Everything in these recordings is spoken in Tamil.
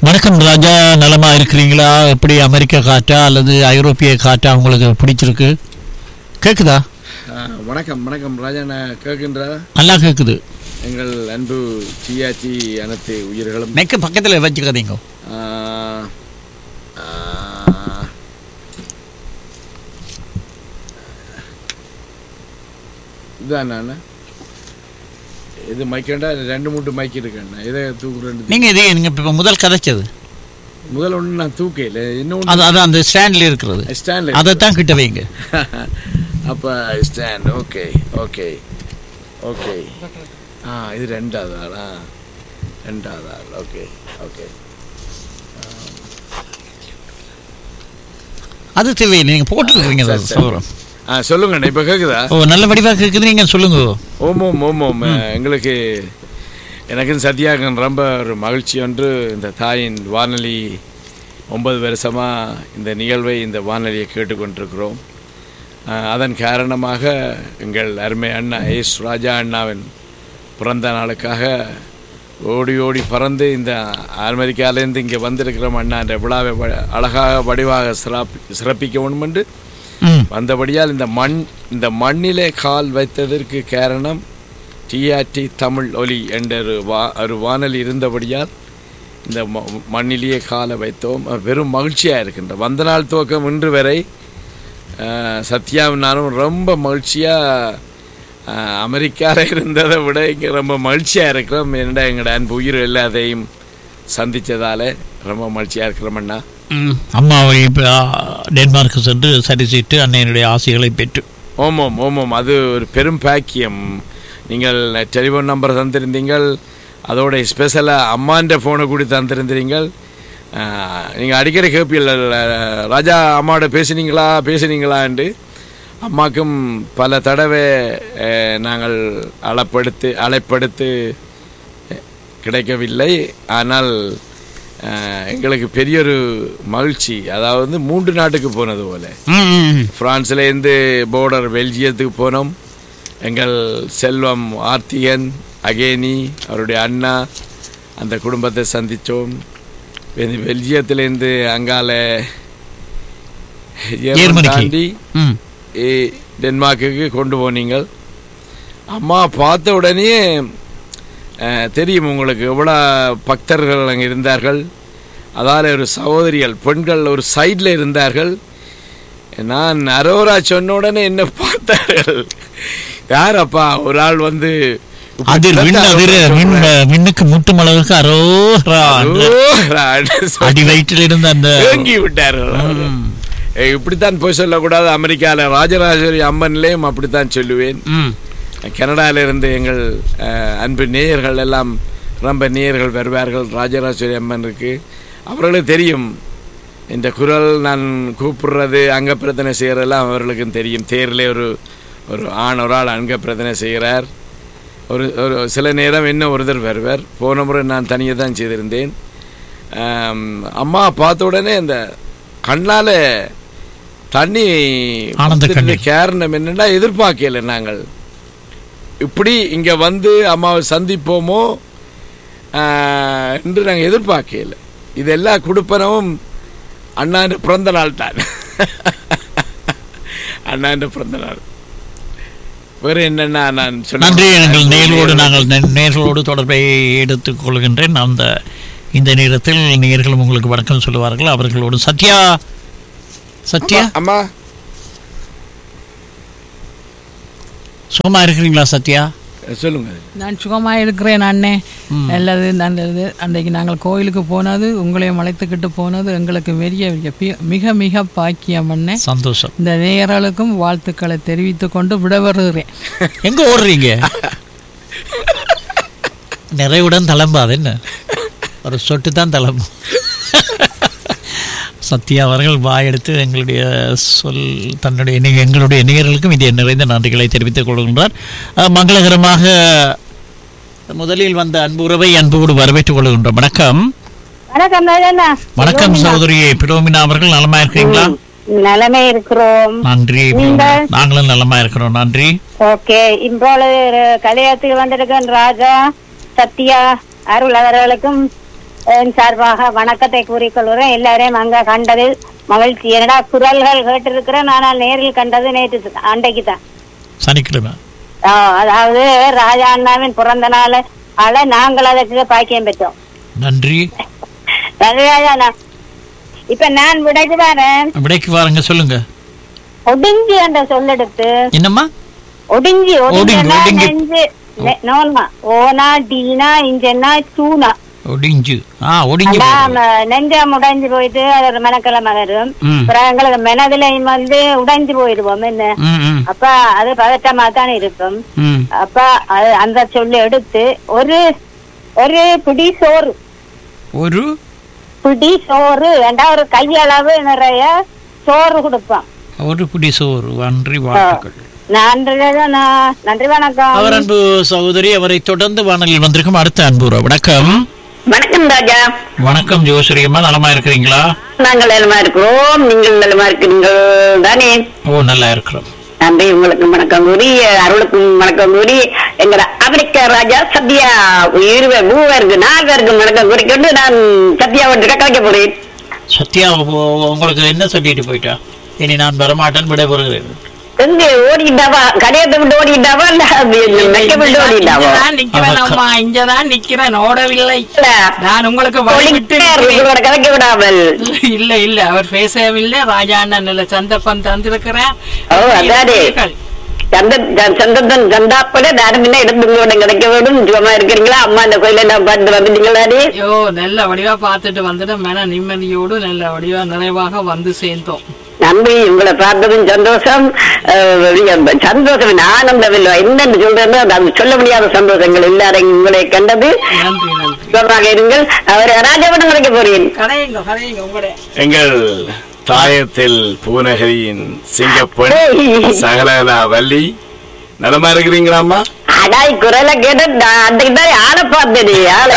வணக்கம் ராஜா நலமா இருக்கிறீங்களா எப்படி அமெரிக்க காற்றா அல்லது ஐரோப்பிய காற்றா உங்களுக்கு பிடிச்சிருக்கு கேக்குதா ஆ, வணக்கம் வணக்கம் ராஜா நான் கேட்கின்ற நல்லா கேக்குது எங்கள் அன்பு சியாச்சி அனைத்து உயிர்களும் நெக்கு பக்கத்துல வச்சுக்காதீங்க ஆ, ஆ, இதான் நான் இது மைக்கண்டா ரெண்டு மூட்டு மைக் இருக்கேன் இதை தூக்கு ரெண்டு நீங்க இது நீங்க இப்ப முதல் கதைச்சது முதல் ஒன்று நான் தூக்கையில் இன்னொன்று அது அது அந்த ஸ்டாண்ட்ல இருக்கிறது ஸ்டாண்டில் அதைத்தான் கிட்ட வைங்க அப்போ ஸ்டாண்ட் ஓகே ஓகே ஓகே ஆ இது ரெண்டாவது ஆளா ரெண்டாவது ஆள் ஓகே ஓகே அது தேவையில்லை நீங்க போட்டுருக்கீங்க சரி, சரி. சொல்றோம் ஆ சொல்லுங்கண்ணா இப்போ கேட்குதா ஓ நல்ல வடிவா கேக்குது நீங்க சொல்லுங்க ஓம் ஓம் ஓம் ஓம் எங்களுக்கு எனக்கும் சத்யாகன் ரொம்ப ஒரு மகிழ்ச்சி ஒன்று இந்த தாயின் வானொலி ஒன்பது வருஷமாக இந்த நிகழ்வை இந்த வானொலியை கேட்டுக்கொண்டிருக்கிறோம் அஹ், அதன் காரணமாக எங்கள் அருமை அண்ணா எஸ் ராஜா அண்ணாவின் பிறந்த நாளுக்காக ஓடி ஓடி பறந்து இந்த அமெரிக்காலேருந்து இங்கே வந்திருக்கிறோம் அண்ணா என்ற விழாவை வ- அழகாக வடிவாக சிறப்பி சிறப்பிக்க வேண்டும் என்று ம் வந்தபடியால் இந்த மண் இந்த மண்ணிலே கால் வைத்ததற்கு காரணம் டிஆர்டி தமிழ் ஒலி என்ற ஒரு வா ஒரு வானொலி இருந்தபடியால் இந்த ம- மண்ணிலேயே காலை வைத்தோம் அஹ் வெறும் மகிழ்ச்சியாக இருக்கின்ற வந்த நாள் துவக்கம் இன்று வரை அஹ், சத்யாவும் நானும் ரொம்ப மகிழ்ச்சியாக அமெரிக்காவில் இருந்ததை விட இங்கே ரொம்ப மகிழ்ச்சியாக இருக்கிறோம் என்னடா எங்களோட அன்பு உயிர் எல்லாத்தையும் சந்தித்ததால் ரொம்ப மகிழ்ச்சியாக இருக்கிறோம் அண்ணா ம். அம்மாவை இப்ப ஆ, டென்மார்க்கு சென்று சரிசிட்டு அன்னையனுடைய ஆசைகளை பெற்று ஓமோம் ஓமோம் அது ஒரு பெரும் பாக்கியம் நீங்கள் டெலிஃபோன் நம்பர் தந்திருந்தீங்கள் அதோட ஸ்பெஷலாக அம்மான்ற ஃபோனை கூட தந்திருந்தீங்கள் நீங்கள் அடிக்கடி கேட்பீர்கள் ராஜா அம்மாவோட பேசுனீங்களா பேசுனீங்களான்ட்டு அம்மாக்கும் பல தடவை அஹ், நாங்கள் அழைப்படுத்து அழைப்படுத்து அஹ், கிடைக்கவில்லை ஆனால் அஹ், எங்களுக்கு பெரிய ஒரு மகிழ்ச்சி அதாவது மூன்று நாட்டுக்கு போனது போல ம், ம், ம். பிரான்ஸ்லேருந்து போர்டர் பெல்ஜியத்துக்கு போனோம் எங்கள் செல்வம் ஆர்த்திகன் அகேனி அவருடைய அண்ணா அந்த குடும்பத்தை சந்தித்தோம் பெல்ஜியத்திலேருந்து அங்கால ஜெர்மன் ஜெர்மனிக்கு. தாண்டி ம். ஏ, டென்மார்க்குக்கு கொண்டு போனீங்கள் அம்மா பார்த்த உடனே அஹ், தெரியும் உங்களுக்கு எவ்வளோ பக்தர்கள் அங்கே இருந்தார்கள் அதால் ஒரு சகோதரிகள் பெண்கள் ஒரு சைடில் இருந்தார்கள் நான் அரோரா சொன்ன உடனே என்ன பார்த்தார்கள் யார் அப்பா ஒரு ஆள் வந்து அதில் விண் அதிர மின் மின்னுக்கு முட்டும் அளவுக்கு அரோஹரா என்று அரோரான்னு சொல்லி அடி வயிற்றில் இருந்த அந்த ஏங்கி விட்டார்கள் ம். ஏய், இப்படித்தான் போய் சொல்லக்கூடாது அமெரிக்காவில் ராஜராஜேஸ்வரி அம்மன்லேயும் அப்படித்தான் சொல்லுவேன் ம். கனடால இருந்து எங்கள் அஹ், அன்பு நேயர்கள் எல்லாம் ரொம்ப நேயர்கள் வருவார்கள் ராஜராஜேஸ்வரி அம்மனுக்கு அவர்களுக்கு தெரியும் இந்த குரல் நான் கூப்பிடுறது அங்க பிரதனை செய்கிறதெல்லாம் அவர்களுக்கும் தெரியும் தேரில் ஒரு ஒரு ஆண் ஒரு ஆள் அங்க பிரதனை செய்கிறார் ஒரு ஒரு சில நேரம் என்ன ஒருத்தர் வருவார் போன முறை நான் தனியாக தான் செய்திருந்தேன் ஆம், அம்மா பார்த்த உடனே இந்த கண்ணால தண்ணி ஆனந்த வந்ததுக்கு கண்ணீர். காரணம் என்னன்னா எதிர்பார்க்கல நாங்கள் இப்படி இங்க வந்து அம்மாவை சந்திப்போமோ ஆஹ், என்று நாங்கள் எதிர்பார்க்கல இதெல்லாம் கொடுப்பனவும் அண்ணாண்டு பிறந்த நாள் தான் அண்ணாண்டு பிறந்த நாள் வேற என்னன்னா நான் சொன்ன- நன்றி எங்கள் நேர்களோடு நாங்கள் நே- நேர்களோடு தொடர்பை எடுத்துக் கொள்கின்றேன் அந்த இந்த நேரத்தில் நேர்களும் உங்களுக்கு வணக்கம் சொல்லுவார்கள் அவர்களோடு சத்யா சத்யா அம்மா சும்மா இருக்கிறீங்களா சத்யா சொல்லுங்க நான் சுகமாக இருக்கிறேன் அண்ணே நல்லது நல்லது அன்றைக்கு நாங்கள் கோயிலுக்கு போனது உங்களையும் அழைத்துக்கிட்டு போனது எங்களுக்கு பெரிய பெரிய- மிக மிக பாக்கியம் அண்ணே சந்தோஷம் இந்த நேயர்களுக்கும் வாழ்த்துக்களை தெரிவித்துக் கொண்டு விடவருகிறேன் எங்க ஓடுறீங்க நிறைவுடன் தளம்பாது என்ன ஒரு சொட்டு தான் தளம்பும் சத்யா அவர்கள் வாயெடுத்து எங்களுடைய சொல் தன்னுடைய நே- எங்களுடைய நேயர்களுக்கும் இதே நிறைந்த நன்றிகளை தெரிவித்துக் கொள்கின்றார் அஹ், மங்களகரமாக முதலில் வந்த அன்பு உறவை அன்போடு வரவேற்றுக் கொள்கின்றோம் வணக்கம் வணக்கம் ராஜண்ணா வணக்கம் சகோதரியே பிரோமினா அவர்கள் நலமா இருக்கிறீங்களா நலமே இருக்கிறோம் நன்றி நீங்க? நாங்களும் நலமா இருக்கிறோம் நன்றி ஓகே இப்பொழுது கலையத்துக்கு வந்திருக்கேன் ராஜா சத்யா அருள் அவர்களுக்கும் என் சார்பாக வணக்கத்தை கூறிக்கொள்கிறேன் எல்லாரையும் அங்க கண்டது மகிழ்ச்சி என்னடா குரல்கள் கேட்டிருக்கிறேன் ஆனால் நேரில் கண்டது நேற்று அன்றைக்கு தான் சனிக்கிழமை அதாவது ராஜா அண்ணாவின் பிறந்த நாள் ஆள நாங்கள் அதற்கு பாக்கியம் பெற்றோம் நன்றி நன்றி ராஜா அண்ணா இப்ப நான் விடைக்கு வரேன் விடைக்கு வாருங்க சொல்லுங்க ஒடுங்கி என்ற சொல்லெடுத்து என்னம்மா ஒடுங்கி ஒடுங்கி, ஒடுங்கினா ஒடுங்கி. நெஞ்சு நெ- நோன்மா ஓனா டீனா இஞ்சன்னா சூனா ஒடிஞ்சு ஆ ஒடிஞ்சு அதான் போயிடும். ம- நெஞ்சம் உடைஞ்சு போயிட்டு அது ஒரு மனக்கிழமை வரும் ம். அப்புறம் எங்களுக்கு மனதுல வந்து உடைஞ்சு போயிடுவோம் என்ன ம் ம் அப்ப அது பதட்டமா தான் இருக்கும் ம் அப்ப அது அந்த சொல்லி எடுத்து ஒரு ஒரு பிடி சோறு ஒரு பிடி சோறு வேண்டா ஒரு கையளவு நிறைய சோறு கொடுப்பான் ஒரு பிடி சோறு நன்றி வாழ்த்துக்கள் நன்றி ராஜா. நன்றி வணக்கம் அவர் அன்பு சகோதரி அவரை தொடர்ந்து வானலில் வந்திருக்கும் அடுத்த அன்புற வணக்கம் வணக்கம் ராஜா வணக்கம் ஜோஸ்ரீ அம்மா நலமா இருக்கிறீங்களா நாங்கள் நலமா இருக்கிறோம் நீங்கள் நலமா இருக்கிறீர்கள் தானே ஓ நல்லா இருக்கிறோம் நன்றி உங்களுக்கு வணக்கம் கூறி அருளுக்கும் வணக்கம் கூறி எங்கட அமெரிக்க ராஜா சத்யா இருவ மூவருக்கு நால்வருக்கும் வணக்கம் கூறிக்கொண்டு நான் சத்யா ஒன்று கலைக்க போறேன் சத்யா உ- உங்களுக்கு என்ன சொல்லிட்டு போயிட்டா இனி நான் வரமாட்டேன் விடைபெறுகிறேன் எங்க ஓடிட்டாவா கடையத்தை விட்டு ஓடிட்டாவா இல்ல மெக்க விட்டு ஓடிட்டாவா இங்கதான் நிக்கிறேன் அம்மா இங்கதான் நிக்கிறேன் ஓடவில்லை இல்ல. நான் உங்களுக்கு வழிவிட்டு ஒளிக்கார் நிக்கிறேன். உங்களோட கலைக்க விடாமல் இல்ல இல்ல அவர் பேசவில்லை ராஜா அண்ணன் நல்ல சந்தர்ப்பம் தந்திருக்கிறார் ஓ, அதானே. சந்த சந்தத்தன் சந்தாப்பட நானும் என்ன இடத்து உங்களோட கிடைக்க வேண்டும் சும்மா இருக்கிறீங்களா அம்மா இந்த கோயில நான் பார்த்து வந்துட்டீங்களாடி ஐயோ நல்ல வடிவா பார்த்துட்டு வந்துட்டு மன நிம்மதியோடு நல்ல வடிவா நிறைவாக வந்து சேர்ந்தோம் நம்பி உங்களை பார்த்ததும் சந்தோஷம் அஹ், சந்தோஷம் ஆனந்தம் இல்லை என்னன்னு சொல்றது அது சொல்ல முடியாத சந்தோஷங்கள் எல்லாரும் உங்களை கண்டது நன்றி நன்றி சுகமாக இருங்கள் அவர் ராஜாவிடம் கிடைக்க போறேன் கதையுங்க கதையுங்க உங்களுடைய எங்கள் தாயத்தில் பூநகரியின் சிங்கப்பெண் சகலகலா வள்ளி நலமா இருக்கிறீங்களாம்மா அடாய் குரலை கேட்டு நான் அன்றைக்கு தான் ஆளை பார்த்தேன் ஆளே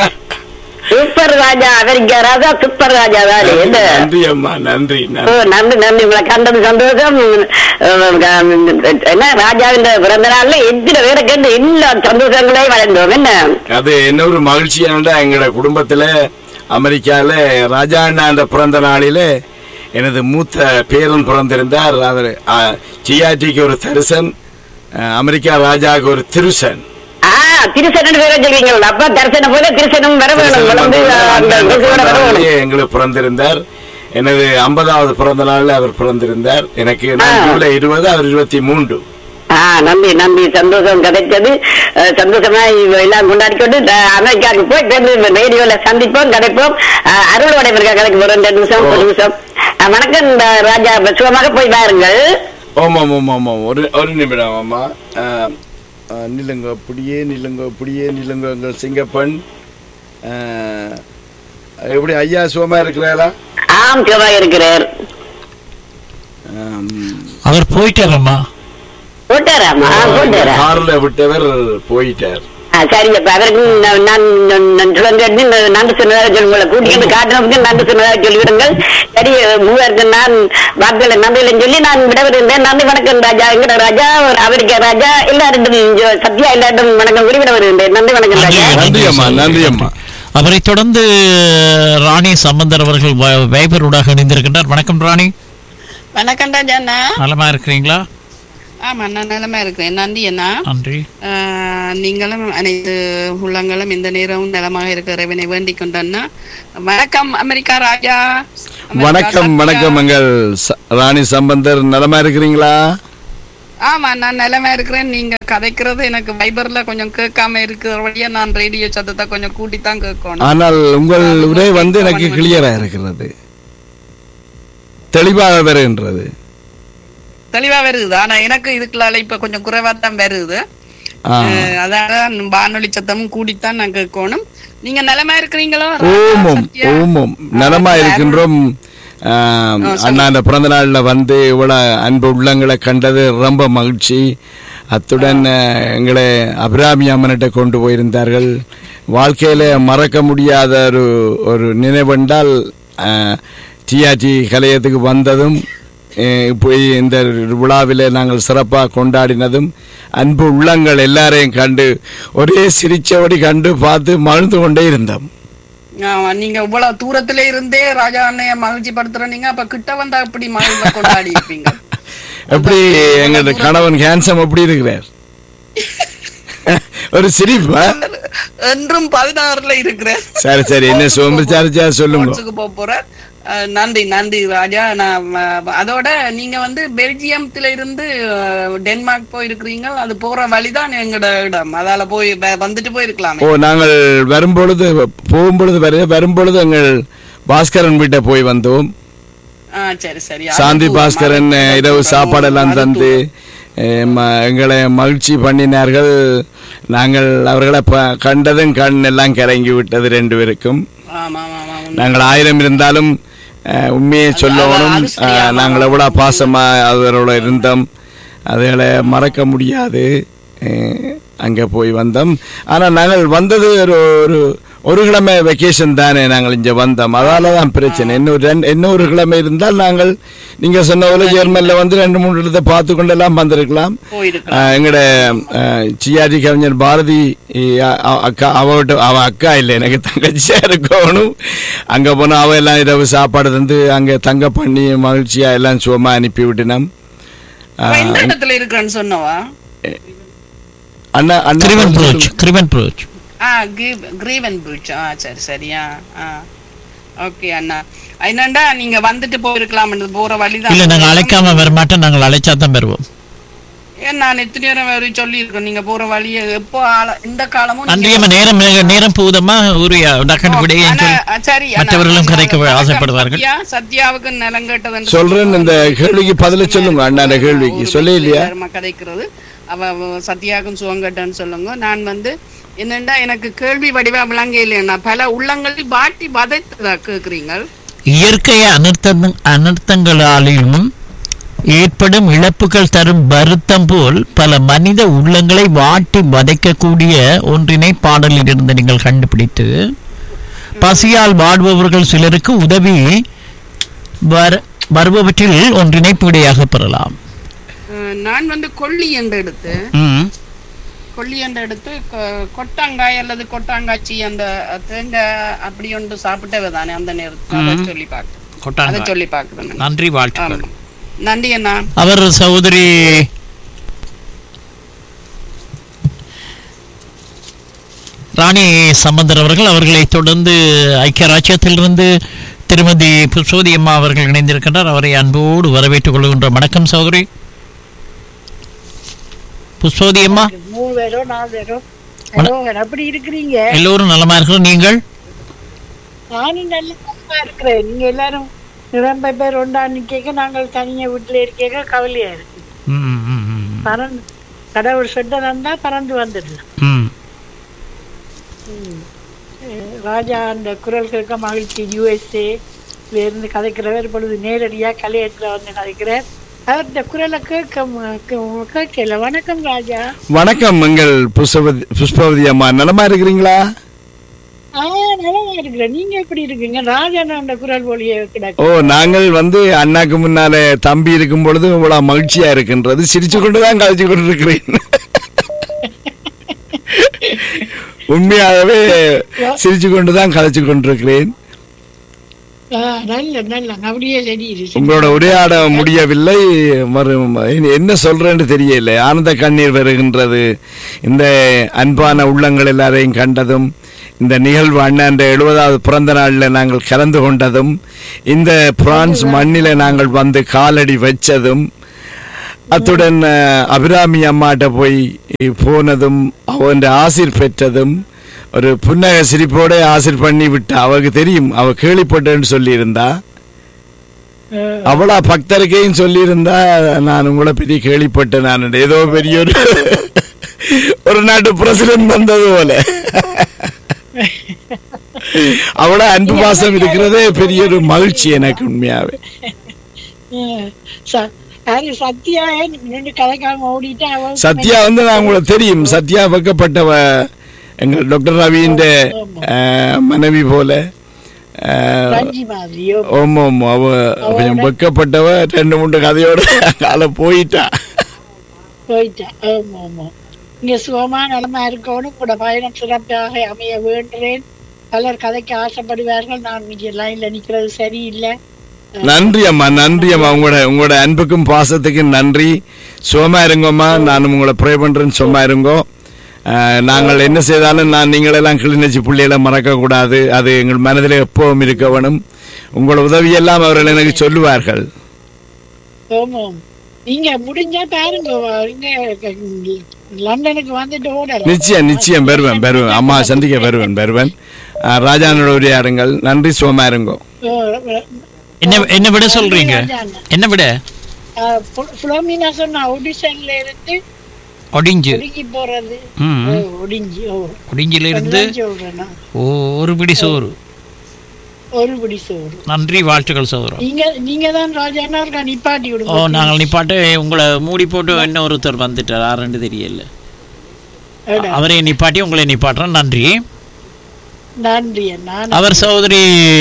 super Raja America Raja super Raja தானே என்ன நன்றி அம்மா நன்றி ஓ, நன்றி நன்றி நன்றி உங்களை கண்டது சந்தோஷம் அஹ், என்ன ராஜாவின் பிறந்த நாள்ல எத்தனை பேரை கேட்டு எல்லா சந்தோஷங்களையும் வளர்ந்தோம் என்ன அது என்ன ஒரு மகிழ்ச்சியானடா எங்களோட குடும்பத்துல அமெரிக்கால ராஜா அண்ணாண்ட பிறந்த நாளிலே எனது மூத்த பேரன் பிறந்திருந்தார் அவர் சிஆர்டிக்கு ஒரு தரிசன் அஹ், அமெரிக்கா ராஜாவுக்கு ஒரு திருசன் ஆ திருசனன் பேரை சொல்றீங்களா அப்ப தரிசனம் போல திருசனம் வர வேணும் வளர்ந்து அந்த இயேசுவோட வர வேணும் நாளிலே எங்களுக்கு பிறந்திருந்தார் எனது ஐம்பதாவது பிறந்த நாள்ல அவர் பிறந்திருந்தார் எனக்கு நான் ஆ. ஜூலை இருபது அவர் இருபத்தி மூன்று ஆ நன்றி நன்றி சந்தோஷம் கிடைச்சது அஹ், சந்தோஷமா இவ எல்லாம் கொண்டாடிக்கொண்டு த- அமெரிக்காவுக்கு போய் சேர்ந்து ரேடியோல சந்திப்போம் கிடைப்போம் அஹ், அருளோட இருக்கா கடைக்கு போறோம் ரெண்டு நிமிஷம் ஒரு நிமிஷம் அஹ், வணக்கம் இந்த ராஜா சுகமாக போய் பாருங்கள் ஆமாம் ஆமாம் ஆமாம் ஒரு ஒரு நிமிடம் ஆமா ஆஹ், ஆஹ், நில்லுங்க அப்படியே நில்லுங்க அப்படியே நில்லுங்க எங்கள் சிங்கப்பெண் ஆஹ், எப்படி ஐயா சுகமா இருக்கிறாரா ஆம் சுகமாக இருக்கிறார் ஆம், அவர் போயிட்டாரம்மா போட்டாராமா ஆ, போட்டாரா கார்ல விட்டவர் போயிட்டார் ஆ, சரிங்கப்பா அவருக்கு நான் நான் நான் சுழங்கட்டு நன்றி சொன்னதாக சொல்லி உங்களை கூட்டிட்டு காட்டுறதுக்கு நன்றி சொன்னதாக சொல்லிவிடுங்கள் சரி மூவருக்கு நான் வாக்குகளை நன்றியிலும் சொல்லி நான் விடவிருந்தேன் நன்றி வணக்கம் ராஜா எங்கட ராஜா ஒரு அமெரிக்க ராஜா எல்லாருக்கும் ஜோ- சத்யா எல்லாரும் வணக்கம் கூறி விட வருகின்றேன் நன்றி வணக்கம் ராஜா நன்றி அம்மா நன்றி அம்மா அவரை தொடர்ந்து ராணி சம்பந்தர் அவர்கள் வ- வைபரூடாக இணைந்திருக்கின்றார் வணக்கம் ராணி வணக்கம் ராஜாண்ணா நலமா இருக்கிறீங்களா ஆமா நான் நிலமா இருக்கிறேன் நன்றி அண்ணா நன்றி ஆஹ், நீங்களும் அனைத்து உள்ளங்களும் இந்த நேரமும் நலமாக இருக்கிற இறைவனை வேண்டிக் கொண்டோன்னா வணக்கம் அமெரிக்கா ராஜா அமெரிக்கா வணக்கம் சத்யா. வணக்கம் எங்கள் ச- ராணி சம்பந்தர் நலமா இருக்கிறீங்களா ஆமா நான் நிலமா இருக்கிறேன் நீங்க கதைக்கிறது எனக்கு வைபர்ல கொஞ்சம் கேட்காம இருக்கிறபடியா நான் ரேடியோ சத்தத்தை கொஞ்சம் கூட்டி தான் கேட்கணும் ஆனால் உங்கள் உரை வந்து எனக்கு கிளியரா இருக்கிறது தெளிவாக வருகின்றது தெளிவா வருது ஆனா எனக்கு இதுக்குள்ள இப்ப கொஞ்சம் குறைவா தான் வருது ஆ. அஹ், அதான் வானொலி சத்தமும் கூட்டித்தான் நான் கேட்கணும் நீங்க நிலமா இருக்கிறீங்களோ ஓமம் சத்யா? ஓமம் நலமா இருக்கின்றோம் ஆம், அண்ணாண்ட பிறந்த நாள்ல வந்து இவ்வளவு அன்பு உள்ளங்களை கண்டது ரொம்ப மகிழ்ச்சி அத்துடன் அஹ், எங்களை அபிராமி அம்மனிட்ட கொண்டு போயிருந்தார்கள் வாழ்க்கையில மறக்க முடியாத ஒரு ஒரு நினைவென்றால் டிஆர்டி கலையத்துக்கு வந்ததும் அஹ், போய் இந்த விழாவிலே நாங்கள் சிறப்பாக கொண்டாடினதும் அன்பு உள்ளங்கள் எல்லாரையும் கண்டு ஒரே சிரிச்சபடி கண்டு பார்த்து மகிழ்ந்து கொண்டே இருந்தோம் ஆமா, நீங்க இவ்வளவு தூரத்துல இருந்தே ராஜா அண்ணைய மகிழ்ச்சி படுத்துறீங்க அப்ப கிட்ட வந்தா எப்படி மகிழ்ச்சி கொண்டாடி இருப்பீங்க எப்படி எங்க கணவன் ஹேண்ட்ஸம் எப்படி இருக்கிறார் ஒரு சிரிப்பா என்றும் பதினாறுல இருக்கிறேன் சரி சரி என்ன சோம்பரிச்சாரிச்சா சொல்லுங்க ஸ்போர்ட்ஸுக்கு போக போறேன் அஹ், நன்றி நன்றி ராஜா நான் அஹ், அதோட நீங்க வந்து பெல்ஜியம்ல இருந்து அஹ், டென்மார்க் போயிருக்கிறீங்க அது போற வழிதான் எங்கட இடம் அதால போய் வ- வந்துட்டு போயிருக்கலாமே ஓ நாங்கள் வரும்பொழுது போகும்பொழுது வர வரும்பொழுது எங்கள் பாஸ்கரன் வீட்டை போய் வந்தோம் ஆ, சரி சரி அது சாந்தி தூரம், பாஸ்கரன் அது இரவு தூரம், சாப்பாடெல்லாம் அது தந்து தூரம். அஹ், ம- எங்களை மகிழ்ச்சி பண்ணினார்கள் நாங்கள் அவர்களை ப- கண்டதும் கண் எல்லாம் கரங்கி விட்டது ரெண்டு பேருக்கும் ஆமா ஆமா ஆமா உண்மை. நாங்கள் ஆயிரம் இருந்தாலும் அஹ், உண்மையை சொல்லணும் அது சரியா, அஹ், நாங்கள் ஆமா. எவ்வளோ பாசமா அவரோட இருந்தோம் அதுகளை மறக்க முடியாது அஹ், அங்கே போய் வந்தோம் ஆனால் நாங்கள் வந்தது ஒரு ஒரு ஒரு கிழமை வெக்கேஷன் தானே நாங்கள் இங்கே வந்தோம் அதால தான் பிரச்சனை இன்னும் ரெண்டு இன்னொரு கிழமை இருந்தால் நாங்கள் நீங்கள் சொன்ன போல ஜெர்மனில் வந்து ரெண்டு மூணு இடத்தை பார்த்து கொண்டெல்லாம் வந்திருக்கலாம் போயிருக்கலாம் ஆஹ் எங்கட சிஆர்டி கவிஞர் பாரதி அஹ் அ- அக்கா அவட்ட அவ அக்கா இல்லை எனக்கு தங்கச்சியா இருக்கணும் அங்க போனா அவ எல்லாம் இரவு சாப்பாடு தந்து அங்க தங்க பண்ணி மகிழ்ச்சியா எல்லாம் சுகமா அனுப்பி விட்டினோம் அவ எந்த இடத்துல இருக்கிறேன்னு சொன்னவா அண்ணா கிரிவன் அண்ணா ப்ரோச் கிரிவன் ப்ரோச் ஆ கிரீவன் பிரிட்ஜ் ஆ சரி சரியா ஆ ஓகே அண்ணா என்னண்டா நீங்க வந்துட்டு போயிருக்கலாம் போற வழிதான் இல்ல நாங்க அழைக்காம வர மாட்டோம் நாங்கள் அழைச்சா தான் வருவோம் ஏன் நான் எத்தனை நேரம் வரை சொல்லி இருக்கேன் நீங்க போற வழிய எப்போ ஆள- இந்த காலமும் நீங்க- அன்றியம நேரம் நேரம் போகுதமா ஒரு டக்குனு விடையே ஆனா, சொல்லி சரி அண்ணா. மற்றவர்களும் கதைக்க வணக்கம், ஆசைப்படுவார்கள். சத்யா, சத்யாவுக்கு நிலம் கேட்டதுன்னு சொல்றேன் இந்த கேள்விக்கு பதில சொல்லுங்க அண்ணா அந்த கேள்விக்கு ஒரு சொல்ல இல்லையா நேரமா கதைக்கிறது அவ அவ சத்யாவுக்கும் சுவங்கட்டன்னு சொல்லுங்க நான் வந்து என்னண்டா எனக்கு கேள்வி வடிவா விளங்க இல்லையா பல உள்ளங்களில் வாட்டி வதைத்ததா கேக்குறீங்க இயற்கை அனர்த்த அனர்த்தங்களாலும் ஏற்படும் இழப்புகள் தரும் வருத்தம் போல் பல மனித உள்ளங்களை வாட்டி வதைக்கக்கூடிய ஒன்றினை பாடலில் இருந்து நீங்கள் கண்டுபிடித்து பசியால் வாழ்பவர்கள் சிலருக்கு உதவி வர வருபவற்றில் ஒன்றினை பிழையாக பெறலாம் அஹ், நான் வந்து கொல்லி என்று எடுத்து ம். கொல்லி என்று எடுத்து கொ- கொட்டாங்காய் அல்லது கொட்டாங்காய்ச்சி அந்த தேங்காய் அப்படி ஒன்று சாப்பிட்டவே தானே அந்த நேரத்தில் அதை சொல்லி பார்க்க அதை கொட்டாங்க சொல்லி பார்க்குறேன் நன்றி வாழ்த்துக்கள் ஆமா நன்றி அண்ணா அவர் சகோதரி ராணி சம்பந்தர் அவர்கள் அவர்களை தொடர்ந்து ஐக்கிய ராஜ்யத்திலிருந்து திருமதி புசோதி அம்மா அவர்கள் இணைந்திருக்கின்றார் அவரை அன்போடு வரவேற்றுக் கொள்கின்ற வணக்கம் சகோதரி புஷ்பவதி அம்மா மூணு பேரோ நாலு பேரோ ஹலோ எப்படி இருக்கிறீங்க எல்லோரும் நலமா இருக்கிறோம் நீங்கள் நானும் நல்ல சுகமா இருக்கிறேன் நீங்க எல்லாரும் நிரம்ப பேர் ஒன்றா நிக்க நாங்கள் தனியா வீட்டுல இருக்க கவலையா இருக்கு ம், ம், ம், பறந்து கடவுள் சொன்னதா பறந்து வந்துடலாம் ம். அஹ் ராஜா அந்த குரல் கேட்க மகிழ்ச்சி யூஎஸ்ஏ இருந்து கதைக்கிறவர் இப்பொழுது நேரடியா கலையத்துல வந்து கதைக்கிறார் அவர் இந்த குரலை கேட்க ம- கே- கேட்கல வணக்கம் ராஜா வணக்கம் எங்கள் புஷ்பவதி புஷ்பவதி அம்மா நலமா இருக்கிறீங்களா ஆ நல்லா இருக்கிறேன் நீங்க எப்படி இருக்கீங்க ராஜா அந்த குரல் ஒளியை கிடக்கு ஓ நாங்கள் வந்து அண்ணாக்கு முன்னால தம்பி இருக்கும் பொழுது இவ்வளவு மகிழ்ச்சியா இருக்கின்றது சிரிச்சு கொண்டுதான் கழிச்சு கொண்டிருக்கிறேன் உண்மையாகவே சிரிச்சு கொண்டுதான் கழிச்சு கொண்டிருக்கிறேன் ஆ, நல்ல நல்ல அப்படியே சரி இரு. உங்களோட உரையாட முடியவில்லை மறு- இனி என்ன சொல்றேன்னு தெரியல ஆனந்த கண்ணீர் வருகின்றது இந்த அன்பான உள்ளங்கள் எல்லாரையும் கண்டதும் இந்த நிகழ்வு அண்ணன் எழுபதாவது பிறந்த நாளில் நாங்கள் கலந்து கொண்டதும் இந்த பிரான்ஸ் மண்ணில நாங்கள் வந்து காலடி வச்சதும் அத்துடன் அஹ், அபிராமி அம்மாட்ட போய் போனதும் அவன் ஆசிர் பெற்றதும் ஒரு புன்னக சிரிப்போட ஆசிர் பண்ணி விட்டா அவருக்கு தெரியும் அவ கேள்விப்பட்டேன்னு சொல்லியிருந்தா அவளா பக்தருக்கையும் சொல்லியிருந்தா நான் உங்களை பெரிய கேள்விப்பட்டேன் நான் ஏதோ பெரிய ஒரு ஒரு நாட்டு பிரசிடன்ட் வந்தது போல அவள அன்பு பாசம் இருக்கிறதே பெரிய ஒரு மகிழ்ச்சி எனக்கு உண்மையாவே ஆ, ச- யாரு சத்யா நின்று கதைக்காம ஓடிட்டு அவ சத்யா வந்து நான் உங்களுக்கு தெரியும் சத்யா வெக்கப்பட்டவ எங்கள் டாக்டர் ரவியின் மனைவி போல அஹ், ரஞ்சி மாதிரியோ ஓம் ஓம் அவ கொஞ்சம் வெக்கப்பட்டவ ரெண்டு மூன்று கதையோட கால போயிட்டா போயிட்டா ஆமா ஆமா இங்க சுகமா நலமா இருக்கணும் கூட பயணம் சிறப்பாக அமைய வேண்டுறேன் பலர் கதைக்கு ஆசைப்படுவார்கள் நான் இன்னைக்கு லைன்ல நிக்கிறது சரியில்லை நன்றி அம்மா நன்றி அம்மா உங்களோட உங்களோட அன்புக்கும் பாசத்துக்கும் நன்றி சுகமா இருங்கம்மா நானும் உங்களை ப்ரே பண்றேன்னு சும்மா இருங்கோ அஹ், நாங்கள் என்ன செய்தாலும் நான் நீங்களெல்லாம் கிளிநொச்சி பிள்ளைகளை மறக்க கூடாது அது எங்கள் மனதில் எப்பவும் இருக்க வேணும் உங்களோட உதவியெல்லாம் அவர்கள் எனக்கு சொல்லுவார்கள் ஓமோம் நீங்க முடிஞ்சா பாருங்க இங்க லண்டனுக்கு வந்துட்டு ஓடலாம் நிச்சயம் நிச்சயம் பெறுவேன் பெறுவேன் அம்மா சந்திக்க பெறுவேன் பெறுவேன் அஹ், ராஜானோட உரையாடுங்கள் நன்றி சுகமா இருங்கோ என்ன என்ன விட சொல்றீங்க என்ன விட புலோமினா சொன்ன ஆடிஷன்ல இருந்து ஒடிஞ்சு ஒடுங்கி போறது ம் ஓ, ஒடிஞ்சி ஓ ஒடிஞ்சில இருந்து அதுதான் சொல்றேன் நான். ஓ ஒரு பிடி சோறு ஒரு பிடி சோறு நன்றி வாழ்த்துக்கள் சோதரம் நீங்க நீங்க தான் ராஜானா இருக்கா நிப்பாட்டி ஓ விடுங்க நாங்கள் நிப்பாட்டு உங்களை மூடி போட்டு இன்னொருத்தர் வந்துட்டார் யாருன்னு தெரியல ஏடா, அவரை நிப்பாட்டி உங்களை நிப்பாட்டுறேன் நன்றி நன்றி நான் அவர் சகோதரி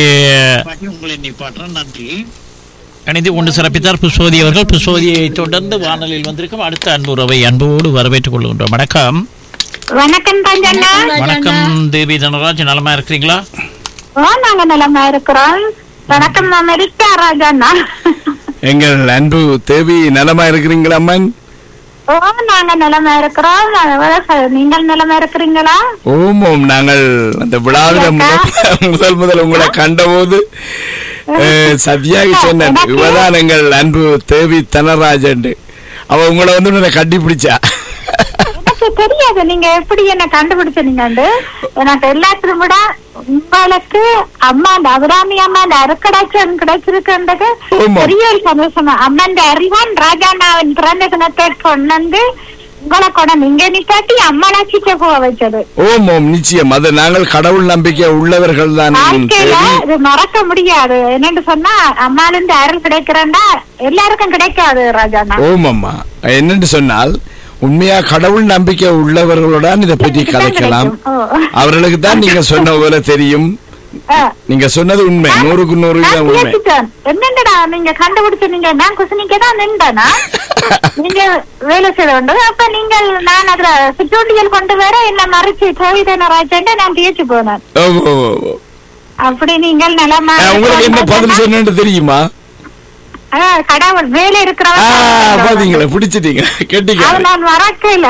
உங்களை நிப்பாட்டுறேன் நன்றி இணைந்து கொண்டு சிறப்பித்தார் புஷ்போதி அவர்கள் புஷ்போதியை தொடர்ந்து வானொலியில் வந்திருக்கும் அடுத்த அன்புறவை அன்போடு வரவேற்றுக் கொள்கின்றோம் வணக்கம் வணக்கம் தஞ்சண்ணா வணக்கம் தேவி தனராஜ் நலமா இருக்கிறீங்களா ஓ நாங்க நலமா இருக்கிறோம் வணக்கம் அமெரிக்கா ராஜாண்ணா எங்கள் அன்பு தேவி நலமா இருக்கிறீங்களா அம்மன் ஓ நாங்க நலமா இருக்கிறோம் அஹ் நீங்கள் நலமா இருக்கிறீங்களா ஓம் ஓம் நாங்கள் அந்த விழாவில முதல் முதல் முதல் உங்களை கண்டபோது அஹ், சத்யாகி சொன்னேன் இவதான் எங்கள் அன்பு தேவி தனராஜன் அவ உங்களை வந்து உன்னை கட்டி பிடிச்சா எனக்கு தெரியாது நீங்க எப்படி என்ன கண்டுபிடிச்சீங்க எனக்கு எல்லாத்திலும் விட உங்களுக்கு அம்மா அந்த அபிராமி அம்மா அந்த அருக்கடாச்சன் கிடைச்சிருக்கின்றது ஆமா. பெரிய ஒரு சந்தோஷமா அம்மா இந்த அறிவான் ராஜாண்ணாவின் பிறந்த தினத்தை கொண்டு வந்து உங்களை கொண்டு நீங்க நிக்காட்டி அம்மாளாச்சிக்க போக வச்சது ஓம் ஓம் நிச்சயம் அது நாங்கள் கடவுள் நம்பிக்கை உள்ளவர்கள் தான் வாழ்க்கையில இது மறக்க முடியாது என்னன்னு சொன்னா அம்மாலிருந்து அருள் கிடைக்கிறேன்னா எல்லாருக்கும் கிடைக்காது ராஜாண்ணா ஓம் அம்மா என்னன்னு சொன்னால் உண்மையா கடவுள் நம்பிக்கை உள்ளவர்களுடன் இதை பற்றி கலைக்கலாம் ஓ. அவர்களுக்கு தான் நீங்க சொன்ன போல தெரியும் ஆ. நீங்க சொன்னது உண்மை நூறுக்கு நூறு நான் தான் உண்மை பேசிட்டேன். என்னண்டா நீங்க கண்டுபிடிச்ச நீங்க நான் குசினிக்க தான் நின்றனா நீங்க வேலை செய்த உண்டு அப்ப நீங்கள் நான் அதுல சிற்றுண்டியல் கொண்டு வர என்ன மறைச்சு கோவிதன ராஜன் நான் பேச்சு போனேன் ஓ, ஓ, ஓ, ஓ. அப்படி நீங்கள் நலமா ஆ, உங்களுக்கு என்ன பதில் சொன்னு தெரியுமா ஆ, கடவுள் வேலை ஆ, இருக்கிறவங்க பாத்தீங்களா பிடிச்சிட்டீங்க அது கெட்டிக்க நான் மறக்கல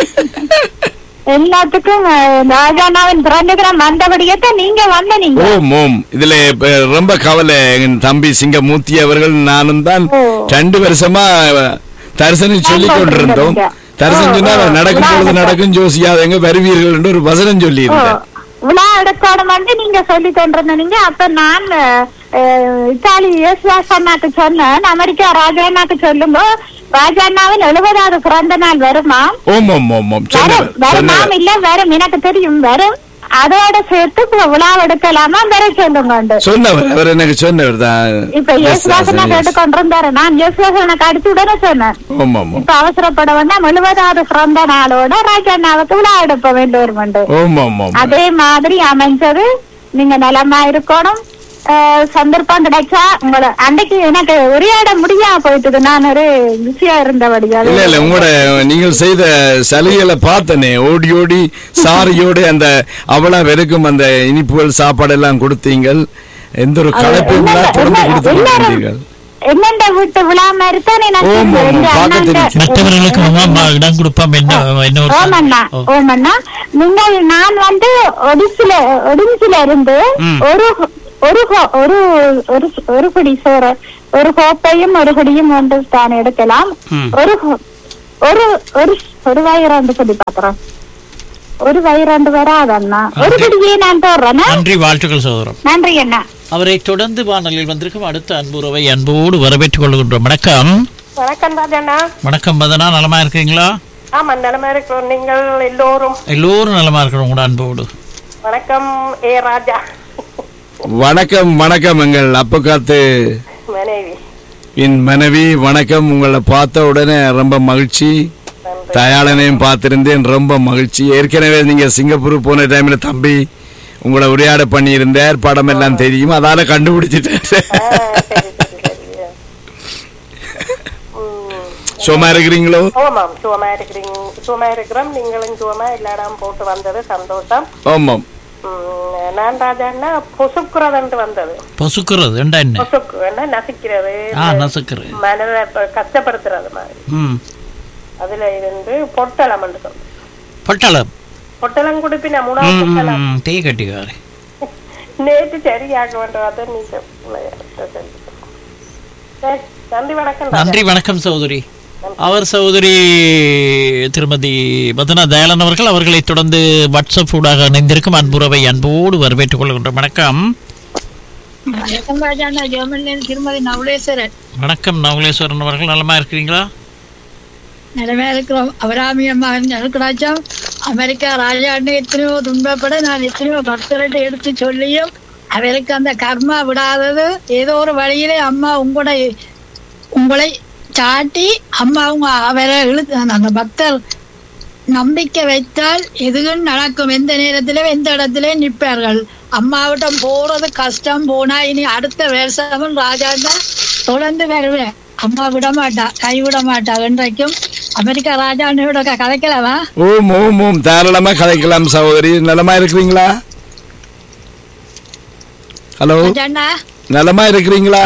எல்லாத்துக்கும் அஹ், ராஜாண்ணாவின் பிறந்த தினம் வந்தபடியத்தான் நீங்க வந்த நீங்க ஓம் ஓம் இதுல இப்ப ரொம்ப கவலை என் தம்பி சிங்கமூர்த்தி அவர்கள் நானும் தான் ஓ. ரெண்டு வருஷமா தரிசனம் சொல்லி கொண்டிருந்தோம் தரிசனம் சொன்னா ஓ, ஓ. நடக்கும் பொழுது நடக்கும் ஜோசியாதங்க வருவீர்கள் என்று ஒரு வசனம் சொல்லி ஓ, இருந்தேன் விழா எடுக்கணும் வந்து நீங்க சொல்லி கொண்டிருந்தீங்க அப்ப நான் அஹ், இத்தாலி யேசுதாஸ் அண்ணாக்கு சொன்னேன் அமெரிக்கா ராஜா அண்ணாக்கு சொல்லுங்க ராஜா அண்ணாவின் எழுபதாவது பிறந்த நாள் வருமா ஓம் ஓம் ஓம் ஓம் வரும் சொன்னவர் வருமாம் சொன்னவர் இல்ல வரும் எனக்கு தெரியும் வரும் அதோட சேர்த்து இப்ப விழா எடுக்கலாமா வர சொல்லுங்க சொன்னவர் அவர் எனக்கு சொன்னவர் தான் இப்ப யேசுதாசனை கேட்டு கொண்டிருந்தாரு நான் யேசுதாசனுக்கு அடிச்சு உடனே சொன்னேன் ஓம் ஓம் ஓம் இப்ப அவசரப்பட வந்தா எழுபதாவது பிறந்த நாளோட ராஜா அண்ணாவுக்கு விழா எடுப்ப வேண்டும் உண்டு ஓம் ஓம் ஓம் அதே மாதிரி அமைஞ்சது நீங்க நலமா இருக்கணும் அஹ், சந்தர்ப்பம் கிடைச்சா உங்களை அன்னைக்கு எனக்கு உரையாட முடியாம போயிட்டது நான் ஒரு பிஸியா இருந்தபடியால் இல்ல இல்ல உங்களோட நீங்கள் செய்த சலுகைகளை பார்த்தனே ஓடி ஓடி சாரியோடு அந்த அவ்வளோ வெறுக்கும் அந்த இனிப்புகள் சாப்பாடு எல்லாம் கொடுத்தீங்கள் எந்த ஒரு களைப்பும் இல்லாம தொடர்ந்து கொடுத்து கொண்டிருந்தீர்கள் என்னண்ட வீட்டு விழா மாதிரி தான் எனக்கு ஓம், ஓம், எங்க பார்க்க அண்ணாண்ட- தெரியுது. மற்றவர்களுக்கு அம்மா இடம் கொடுப்போம் என்ன என்ன ஒரு ஓமண்ணா ஓ. ஓமண்ணா நீங்கள் நான் வந்து ஒடிசில ஒடிஞ்சில இருந்து ம். ஒரு ஒரு கோ- ஒரு ஒரு ஒரு பிடி சோறு ஒரு கோப்பையும் ஒரு பிடியும் ஒன்று தான் எடுக்கலாம் ம். ஒரு கோ- ஒரு ஒரு ஒரு வயிறாண்டு சொல்லி பாக்குறோம் ஒரு வயிறாண்டு வராதண்ணா ஒரு பிடியே நான் போடுறேன்னா நன்றி வாழ்த்துக்கள் சகோதரம் நன்றி அண்ணா அவரை தொடர்ந்து வானொலியில் வந்திருக்கும் அடுத்த அன்புறவை அன்போடு வரவேற்றுக் கொள்கின்றோம் வணக்கம் வணக்கம் ராஜண்ணா வணக்கம் மதனா நலமா இருக்கீங்களா ஆமா நிலமா இருக்கிறோம் நீங்கள் எல்லோரும் எல்லோரும் நலமா இருக்கிறோம் உங்களோட அன்போடு வணக்கம் ஏ ராஜா வணக்கம் வணக்கம் எங்கள் அப்பக்காத்து மனைவி என் மனைவி வணக்கம் உங்களை பார்த்த உடனே ரொம்ப மகிழ்ச்சி தயாளனையும் பார்த்திருந்தேன் ரொம்ப மகிழ்ச்சி ஏற்கனவே நீங்க சிங்கப்பூர் போன டைம்ல தம்பி உங்களை உரையாட பண்ணியிருந்தார் படம் எல்லாம் தெரியும் அதால கண்டுபிடிச்சிட்டேன் ஆ, சரி சரி சரி ம், சும்மா இருக்கிறீங்களோ ஆமாம் சுகமா இருக்கிறீங்க சுகமா இருக்கிறோம் நீங்களும் சுகமா எல்லா இடம் போட்டு வந்தது சந்தோஷம் ஆமாம் ம், நான் ராஜான்னா பொசுக்குறதுன்ட்டு வந்தது பொசுக்குறது ஏண்டா என்ன பொசுக்கு என்ன நசிக்கிறது ஆ நசுக்குறது மனதை இப்ப கஷ்டப்படுத்துறது மாதிரி ம் அதுல இருந்து பொட்டலம் சொல்லுது பட்டாளம் பொட்டலம் குடிப்பின ம், மூணாவது ம், பொட்டலம் ம், டீ கட்டிக்காரு நேற்று சரியாக வேண்டதை நீங்க விளையாட்ட சரி சரி, நன்றி வணக்கம் ராஜா. நன்றி வணக்கம் சகோதரி அவர் சகோதரி திருமதி பத்னா தயாளன் அவர்கள் அவர்களை தொடர்ந்து வாட்ஸ்அப் ஊடாக இணைந்திருக்கும் அன்புறவை அன்போடு வரவேற்றுக் கொள்கின்றோம் வணக்கம் வணக்கம் ராஜா நான் ஜெர்மனில திருமதி நவலேஸ்வரன் வணக்கம் நவலேஸ்வரன் அவர்கள் நலமா இருக்கிறீங்களா நிலைமையா இருக்கிறோம் அபிராமி அம்மா இருக்கிறாச்சா அமெரிக்கா ராஜாண்டு எத்தனையோ துன்பப்பட நான் எத்தனையோ பக்தர்கிட்ட எடுத்து சொல்லியும் அவருக்கு அந்த கர்மா விடாதது ஏதோ ஒரு வழியிலே அம்மா உங்களை உங்களை சாட்டி அம்மா அவங்க அவரை இழுத்து அந்த பக்தர் நம்பிக்கை வைத்தால் எதுவும் நடக்கும் எந்த நேரத்திலும் எந்த இடத்திலே நிற்பார்கள் அம்மாவிட்டம் போறது கஷ்டம் போனா இனி அடுத்த வருஷமும் ராஜா தான் தொடர்ந்து வருவேன் அம்மா விட மாட்டா கை விட மாட்டா என்றைக்கும் அமெரிக்கா ராஜாண்ட கதைக்கலவா ஓம் ஓம் ஓம் தாராளமா கதைக்கலாம் சகோதரி நலமா இருக்கிறீங்களா ஹலோ ராஜாண்ணா நலமா இருக்கிறீங்களா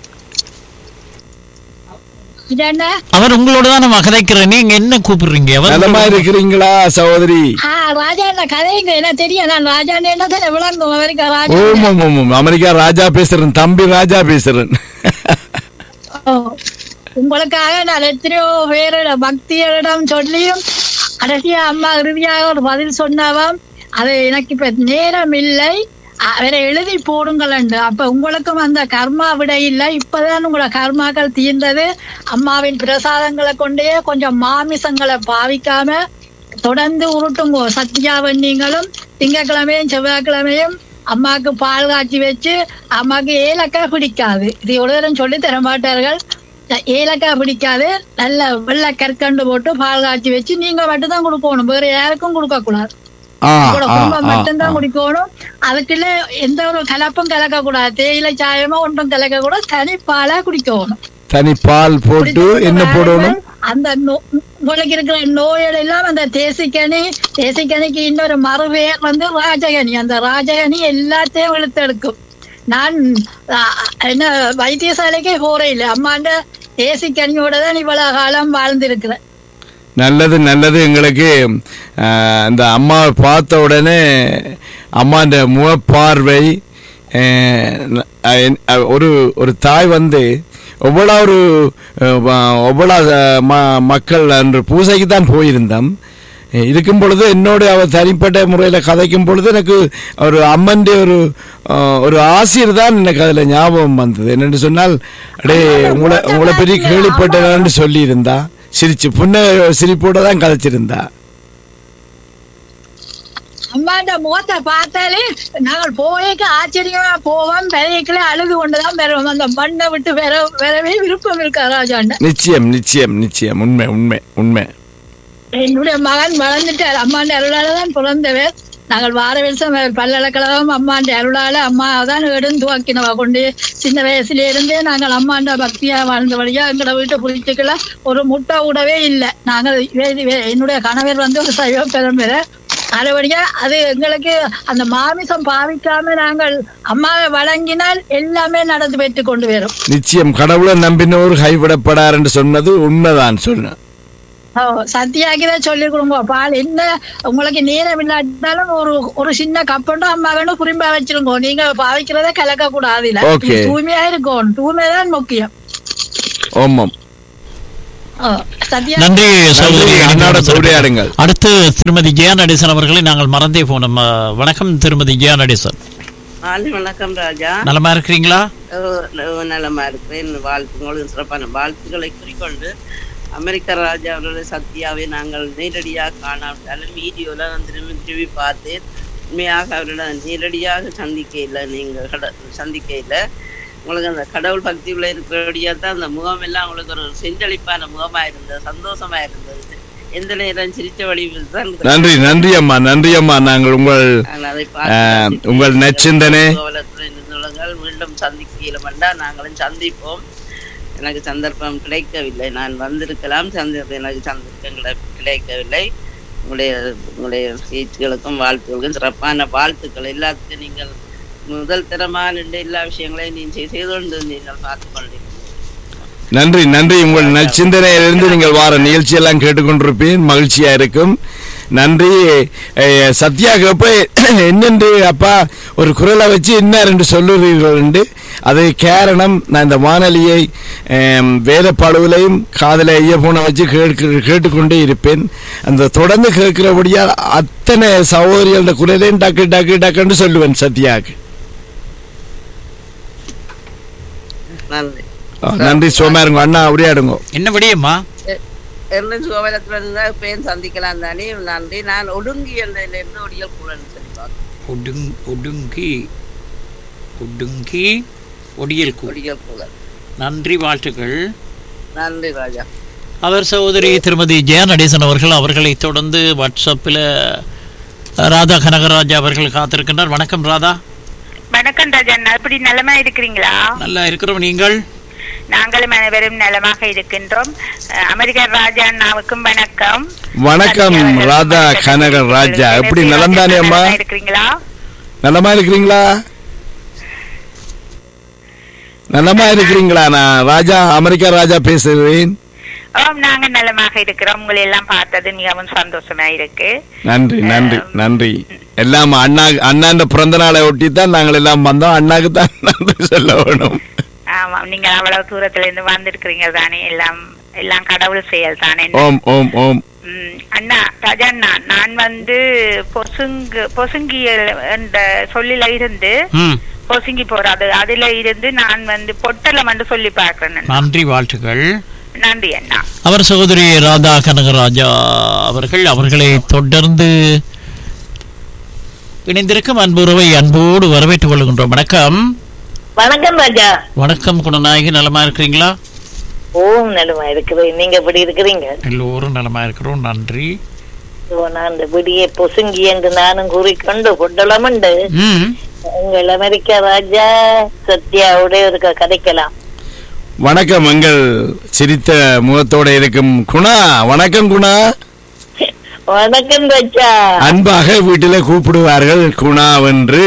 ராஜாண்ணா அவர் உங்களோட தான் நம்ம கதைக்கிறேன் நீங்க என்ன கூப்பிடுறீங்க அவர் நலமா இருக்கிறீங்களா சகோதரி ஆ ராஜாண்ணா கதைங்க என்ன தெரியும் நான் ராஜாண்ண என்ன தானே விளங்கும் அமெரிக்கா ராஜா ஓம் ஓம் ஓம் ஓம் அமெரிக்கா ராஜா பேசுறேன் தம்பி ராஜா பேசுறேன் ஓ, உங்களுக்காக நான் எத்தனையோ பேரோட பக்தியரிடம் சொல்லியும் கடைசியா அம்மா இறுதியாக ஒரு பதில் சொன்னாவாம் அது எனக்கு இப்ப நேரம் இல்லை அவரை எழுதி போடுங்கள் அப்ப உங்களுக்கும் அந்த கர்மா விட இல்லை இப்பதான் உங்களோட கர்மாக்கள் தீர்ந்தது அம்மாவின் பிரசாதங்களை கொண்டே கொஞ்சம் மாமிசங்களை பாவிக்காம தொடர்ந்து உருட்டுங்கோ சத்யாவன் நீங்களும் திங்கக்கிழமையும் செவ்வாய்க்கிழமையும் அம்மாக்கு பால் காய்ச்சி வச்சு அம்மாக்கு ஏலக்காய் பிடிக்காது இது எவ்வளவு தூரம் சொல்லி தர மாட்டார்கள் ஏலக்காய் பிடிக்காது நல்ல வெள்ளை கற்கண்டு போட்டு பால் காய்ச்சி வச்சு நீங்க மட்டும் தான் கொடுக்கணும் வேற யாருக்கும் கொடுக்க கூடாது ஆ உங்களோட ஆ குடும்பம் ஆ மட்டும்தான் குடிக்கணும் அதுக்குள்ள எந்த ஒரு கலப்பும் கலக்க கூடாது தேயிலை சாயமோ ஒன்றும் கலக்க கூட தனி பாலா குடிக்கணும் தனி பால் போட்டு என்ன போடணும் அந்த நோ- உங்களுக்கு இருக்கிற நோய்கள் எல்லாம் அந்த தேசிக்கனி தேசிக்கனிக்கு இன்னொரு மறுபெயர் வந்து ராஜகனி அந்த ராஜகனி எல்லாத்தையும் இழுத்தெடுக்கும் நான் ஆ, என்ன வைத்தியசாலைக்கே போறே இல்லை அம்மாண்ட தேசிக்கனியோட தான் இவ்வளவு காலம் வாழ்ந்திருக்கிறேன் நல்லது நல்லது எங்களுக்கு அஹ், இந்த அம்மாவை பார்த்த உடனே அம்மாண்ட முகப்பார்வை அஹ், அஹ், ஒரு ஒரு தாய் வந்து எவ்வளோ ஒரு அஹ், வ- எவ்வளோ அஹ், ம- மக்கள் அன்று பூசைக்கு தான் போயிருந்தோம் அஹ், இருக்கும் பொழுது என்னோட அவர் தனிப்பட்ட முறையில் கதைக்கும் பொழுது எனக்கு ஒரு அம்மன் ஒரு அஹ், ஒரு ஆசிரியர் தான் எனக்கு அதில் ஞாபகம் வந்தது என்னென்னு சொன்னால் அடே உங்களை உங்களை பற்றி கேள்விப்பட்டதான்னு சொல்லியிருந்தா சிரிச்சு புண்ண சிரிப்போட தான் கதைச்சிருந்தா அம்மாண்ட முகத்தை பார்த்தாலே நாங்கள் போயேக்கு ஆச்சரியமா போவோம் பெரியக்கிலே அழுது கொண்டுதான் பெறுவோம் அந்த மண்ணை விட்டு பெற பெறவே விருப்பம் இருக்கா ராஜாண்ட நிச்சயம் நிச்சயம் நிச்சயம் உண்மை உண்மை உண்மை என்னுடைய மகன் வளர்ந்துட்டார் அம்மாண்ட அருளால தான் பிறந்தவர் நாங்கள் வார வருஷம் பல்கலைக்கழகம் அம்மாண்ட அருளால அம்மா தான் எடுந்துவாக்கினவா கொண்டு சின்ன வயசுல இருந்தே நாங்கள் அம்மாண்ட பக்தியா வாழ்ந்தபடியா எங்களோட வீட்டை புரிச்சுக்கல ஒரு முட்டை விடவே இல்லை நாங்கள் வே- வே- என்னுடைய கணவர் வந்து ஒரு சைவ பெரும்பெற அதுபடியா அது எங்களுக்கு அந்த மாமிசம் பாவிக்காம நாங்கள் அம்மாவை வழங்கினால் எல்லாமே நடந்து பெற்று கொண்டு வரும் நிச்சயம் கடவுளை நம்பினோர் கைவிடப்படார் என்று சொன்னது உண்மைதான் சொன்ன ஓ, சத்தியாக்கிதான் சொல்லி கொடுங்க பால் என்ன உங்களுக்கு நேரம் இல்லாட்டாலும் ஒரு ஒரு சின்ன கப்பண்டும் அம்மா வேணும் குறும்பா வச்சிருங்க நீங்க பாவிக்கிறத கலக்க கூடாது இல்ல Okay. தூய்மையா இருக்கும் தூய்மை தான் முக்கியம் ஓமம் ஓ, சத்யா நன்றி சகோதரி நன்றி, அன்னாட உரையாடுங்கள். அடுத்து திருமதி ஜெயா நடேசன் அவர்களை நாங்கள் மறந்தே போனோம் அஹ், வணக்கம் திருமதி ஜெயா நடேசன் மாலை வணக்கம் ராஜா நலமா இருக்கிறீங்களா ஓ, ஓ, நலமா இருக்கிறேன் வாழ்த்து உங்களுக்கு சிறப்பான வாழ்த்துக்களை குறிக்கொண்டு அமெரிக்க ராஜா அவர்களுடைய சத்யாவை நாங்கள் நேரடியாக காணாவிட்டாலும் வீடியோல நான் திரும்பி திரும்பி பார்த்தேன் உண்மையாக அவரோட நேரடியாக சந்திக்க இல்லை நீங்கள் கட சந்திக்க இல்லை உங்களுக்கு அந்த கடவுள் பக்தியுள்ள இருக்கிறபடியாக தான் அந்த முகம் எல்லாம் உங்களுக்கு ஒரு செஞ்சளிப்பான முகமா இருந்தது சந்தோஷமா இருந்தது எந்த நேரம் சிரிச்ச வழியில் தான் இருந்தது. நன்றி நன்றி அம்மா நன்றி அம்மா நாங்கள் உங்கள் நாங்கள் அதை அஹ், பார்த்து உங்கள் நச்சிந்தனை கோவலத்தில் இருந்து சொல்லுங்கள் மீண்டும் சந்திக்க வேண்டாம் நாங்களும் சந்திப்போம் எனக்கு சந்தர்ப்பம் கிடைக்கவில்லை நான் வந்திருக்கலாம் சந்தர்ப்பம் எனக்கு சந்தர்ப்பம் கிடை- கிடைக்கவில்லை உங்களுடைய உங்களுடைய பேச்சுகளுக்கும் வாழ்த்துகளுக்கும் சிறப்பான வாழ்த்துக்கள் எல்லாத்துக்கும் நீங்கள் முதல் தரமா நின்று எல்லா விஷயங்களையும் நீ செய்- செய்து கொண்டு நீங்கள் பார்த்து கொண்டீர்கள் நன்றி நன்றி உங்கள் நற்சிந்தனையிலிருந்து நீங்கள் வார நிகழ்ச்சி எல்லாம் கேட்டுக்கொண்டிருப்பேன் மகிழ்ச்சியா இருக்கும் நன்றி அஹ், சத்யா கேப்ப என்னென்று அப்பா ஒரு குரலை வச்சு என்ன என்று சொல்லுறீர்கள் என்று அது காரணம் நான் இந்த வானொலியை அஹ், வேலைப்பாடுகளையும் காதல ஐயப்போனை வச்சு கேட்க கேட்டுக்கொண்டே இருப்பேன் அந்த தொடர்ந்து கேட்கிறபடியால் அத்தனை சகோதரிகளோட குரலையும் டக்கு டக்கு டக்குன்னு சொல்லுவேன் சத்யாவுக்கு நன்றி அஹ், நன்றி சோமாருங்க அண்ணா அப்படியாடுங்க என்ன விடியம்மா என்ன சோமரத்துல இருந்தா பேர் சந்திக்கலாம் தானே நன்றி நான் ஒடுங்கி என்ற இருந்து ஒடியல் கூடன்னு சொல்லி பார்த்தேன் ஒடுங் ஒடுங்கி ஒடுங்கி ஒடியல் கூ ஒடியல் கூட நன்றி வாழ்த்துக்கள் நன்றி ராஜா அவர் சகோதரி திருமதி ஜெயா நடேசன் அவர்கள் அவர்களை தொடர்ந்து வாட்ஸ்அப்பில் ராதா கனகராஜா அவர்கள் காத்திருக்கின்றார் வணக்கம் ராதா வணக்கம் ராஜன் அப்படி நலமா இருக்கிறீங்களா நல்லா இருக்கிறோம் நீங்கள் நாங்களும் அனைவரும் நலமாக இருக்கின்றோம் அஹ், அமெரிக்கர் ராஜா அண்ணாவுக்கும் வணக்கம் வணக்கம் ராதா கனகர் ராஜா எப்படி நலம்தானே அம்மா நலமா இருக்கிறீங்களா நலமா இருக்கிறீங்களா நலமா இருக்கிறீங்களா நான் ராஜா அமெரிக்கா ராஜா பேசுகிறேன் ஆம் நாங்க நலமாக இருக்கிறோம் உங்களை எல்லாம் பார்த்தது மிகவும் சந்தோஷமா இருக்கு நன்றி நன்றி நன்றி எல்லாம் அண்ணா அண்ணாண்ட பிறந்த நாளை ஒட்டி தான் நாங்கள் எல்லாம் வந்தோம் அண்ணாக்கு தான் நன்றி சொல்ல வேணும் ஆமா நீங்க அவ்வளவு தூரத்துல இருந்து வந்திருக்கிறீங்க தானே எல்லாம் எல்லாம் கடவுள் செயல் தானே ஓம் ஓம் ஓம் ம், அண்ணா ராஜா அண்ணா நான் வந்து பொசுங்கு பொசுங்கியல் என்ற சொல்லில இருந்து ம் பொசுங்கி போறாது அதுல இருந்து நான் வந்து பொட்டலம் என்று சொல்லி பார்க்கிறேன் அண்ணா. நன்றி வாழ்த்துக்கள் நன்றி அண்ணா அவர் சகோதரி ராதா கனகராஜா அவர்கள் அவர்களை தொடர்ந்து இணைந்திருக்கும் அன்புறவை அன்போடு வரவேற்றுக் கொள்கின்றோம் வணக்கம் வணக்கம் ராஜா வணக்கம் குணநாயகி நலமா இருக்கிறீங்களா ஓம் நலமா இருக்குது நீங்க எப்படி இருக்கிறீங்க எல்லோரும் நலமா இருக்கிறோம் நன்றி ஓ, நான் இந்த விடிய பொசுங்கி என்று நானும் கூறிக்கொண்டு பொட்டலமுண்டு ம் உங்கள் அமெரிக்கா ராஜா சத்யாவோட ஒரு க- கதைக்கலாம் வணக்கம் எங்கள் சிரித்த முகத்தோட இருக்கும் குணா வணக்கம் குணா வணக்கம் ராஜா அன்பாக வீட்டிலே கூப்பிடுவார்கள் குணாவென்று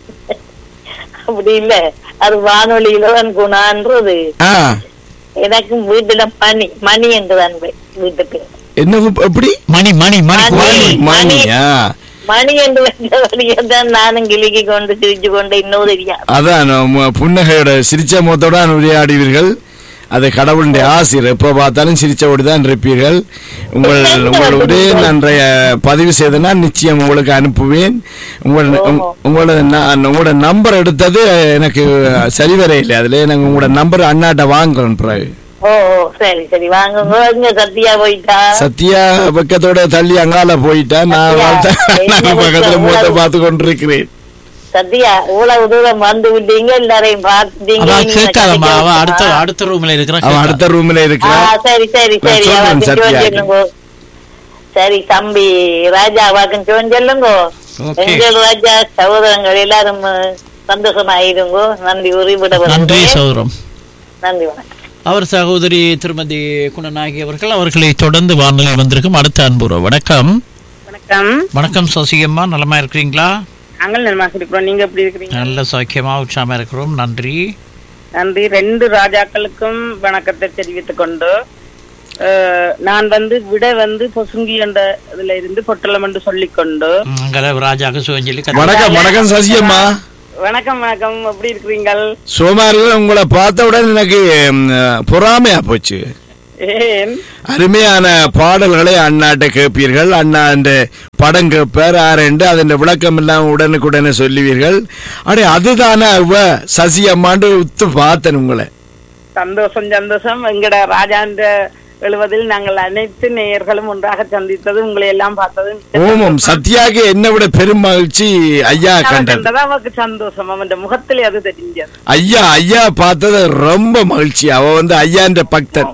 அப்படி இல்ல அது வானொலியில தான் குணான்றது ஆ எனக்கு வீட்டுல மணி மணி என்று அன்பு வீட்டுக்கு என்ன கூப்- எப்படி மணி மணி மணி மணி. மணியா மணி என்று வந்தபடியே தான் நானும் கிளிக்கி கொண்டு சிரிச்சு கொண்டு இன்னும் தெரியாது அதான் மு- புன்னகையோட சிரிச்ச முகத்தோட உரையாடுவீர்கள் அது கடவுளுடைய ஆசிரியர் எப்போ பார்த்தாலும் சிரிச்சபடி தான் இருப்பீர்கள் உங்கள் உங்களுடைய நன்றைய பதிவு செய்தனா நிச்சயம் உங்களுக்கு அனுப்புவேன் உங்கள் உங்- உங்களோட ந- உங்களோட நம்பர் எடுத்தது எனக்கு சரி வரையில்லை அதுல எனக்கு உங்களோட நம்பர் அண்ணாட்ட வாங்குறேன் பிறகு ஓ ஓ சரி சரி வாங்குங்க இங்க சத்யா போயிட்டா சத்யா பக்கத்தோட தள்ளி அங்கால போயிட்டா நான் சத்யா, வாழ்த்த- என்ன நான் பக்கத்துல விஷயம்? மூத்த பார்த்து கொண்டிருக்கிறேன் சத்யா இவ்வளவு தூரம் வந்து விட்டீங்க எல்லாரையும் பார்த்துட்டீங்க அவ நீங்க கேட்காதம்மா அவ கதைக்க அடுத்த வேண்டாமா? அடுத்த ரூம்ல இருக்கிற அவன் அடுத்த ரூம்ல ஆ, இருக்கிறா சரி சரி நான் சரி சொல்றேன் அவாக்கும் சத்யாக்கு. சொல்லுங்க சரி தம்பி ராஜா அவாக்கும் ஜோன் சொல்லுங்க ஓகே எங்கள் ராஜா சகோதரங்கள் எல்லாரும் அஹ், சந்தோஷமா இருங்கோ நன்றி உரிவிட நன்றி சகோதரம் நன்றி வணக்கம் அவர் சகோதரி திருமதி குணநாயகி அவர்கள் அவர்களை தொடர்ந்து வானொலியில் வந்திருக்கும் அடுத்த அன்புற வணக்கம் வணக்கம் வணக்கம் சசிகம்மா நலமா இருக்கிறீங்களா நாங்கள் நலமாக இருக்கிறோம் நீங்க எப்படி இருக்கிறீங்க நல்ல சௌக்கியமா உற்சாகமா இருக்கிறோம் நன்றி நன்றி ரெண்டு ராஜாக்களுக்கும் வணக்கத்தை தெரிவித்துக் கொண்டு அஹ், நான் வந்து விட வந்து பொசுங்கி என்ற இதுல இருந்து பொட்டலம் என்று சொல்லிக்கொண்டு அங்கே ராஜாக்கு சுவஞ்சலி வணக்கம் வணக்கம் சசியம்மா வணக்கம் வணக்கம் எப்படி இருக்கிறீங்கள் சோமாரிகள் உங்களை பார்த்தவுடன் எனக்கு ம், பொறாமையா போச்சு ஏன் அருமையான பாடல்களை அண்ணாட்ட கேட்பீர்கள் அண்ணா அந்த படம் கேட்பார் ஆரண்டு அதன் விளக்கம் எல்லாம் உடனுக்குடனே சொல்லுவீர்கள் அடே அதுதானே இவ சசி அம்மாண்டு உத்து பார்த்தேன் உங்களை சந்தோஷம் சந்தோஷம் எங்கட ராஜாந்த எழுவதில் நாங்கள் அனைத்து நேயர்களும் ஒன்றாக சந்தித்தது உங்களை எல்லாம் பார்த்தது ஓமம் சத்யாக்கு என்னை விட பெரும் மகிழ்ச்சி ஐயா கண்டது கண்டதா அவருக்கு சந்தோஷம் அவன் முகத்திலே அது தெரிஞ்சது ஐயா ஐயா பார்த்தது ரொம்ப மகிழ்ச்சி அவ வந்து ஐயான்ற பக்தன்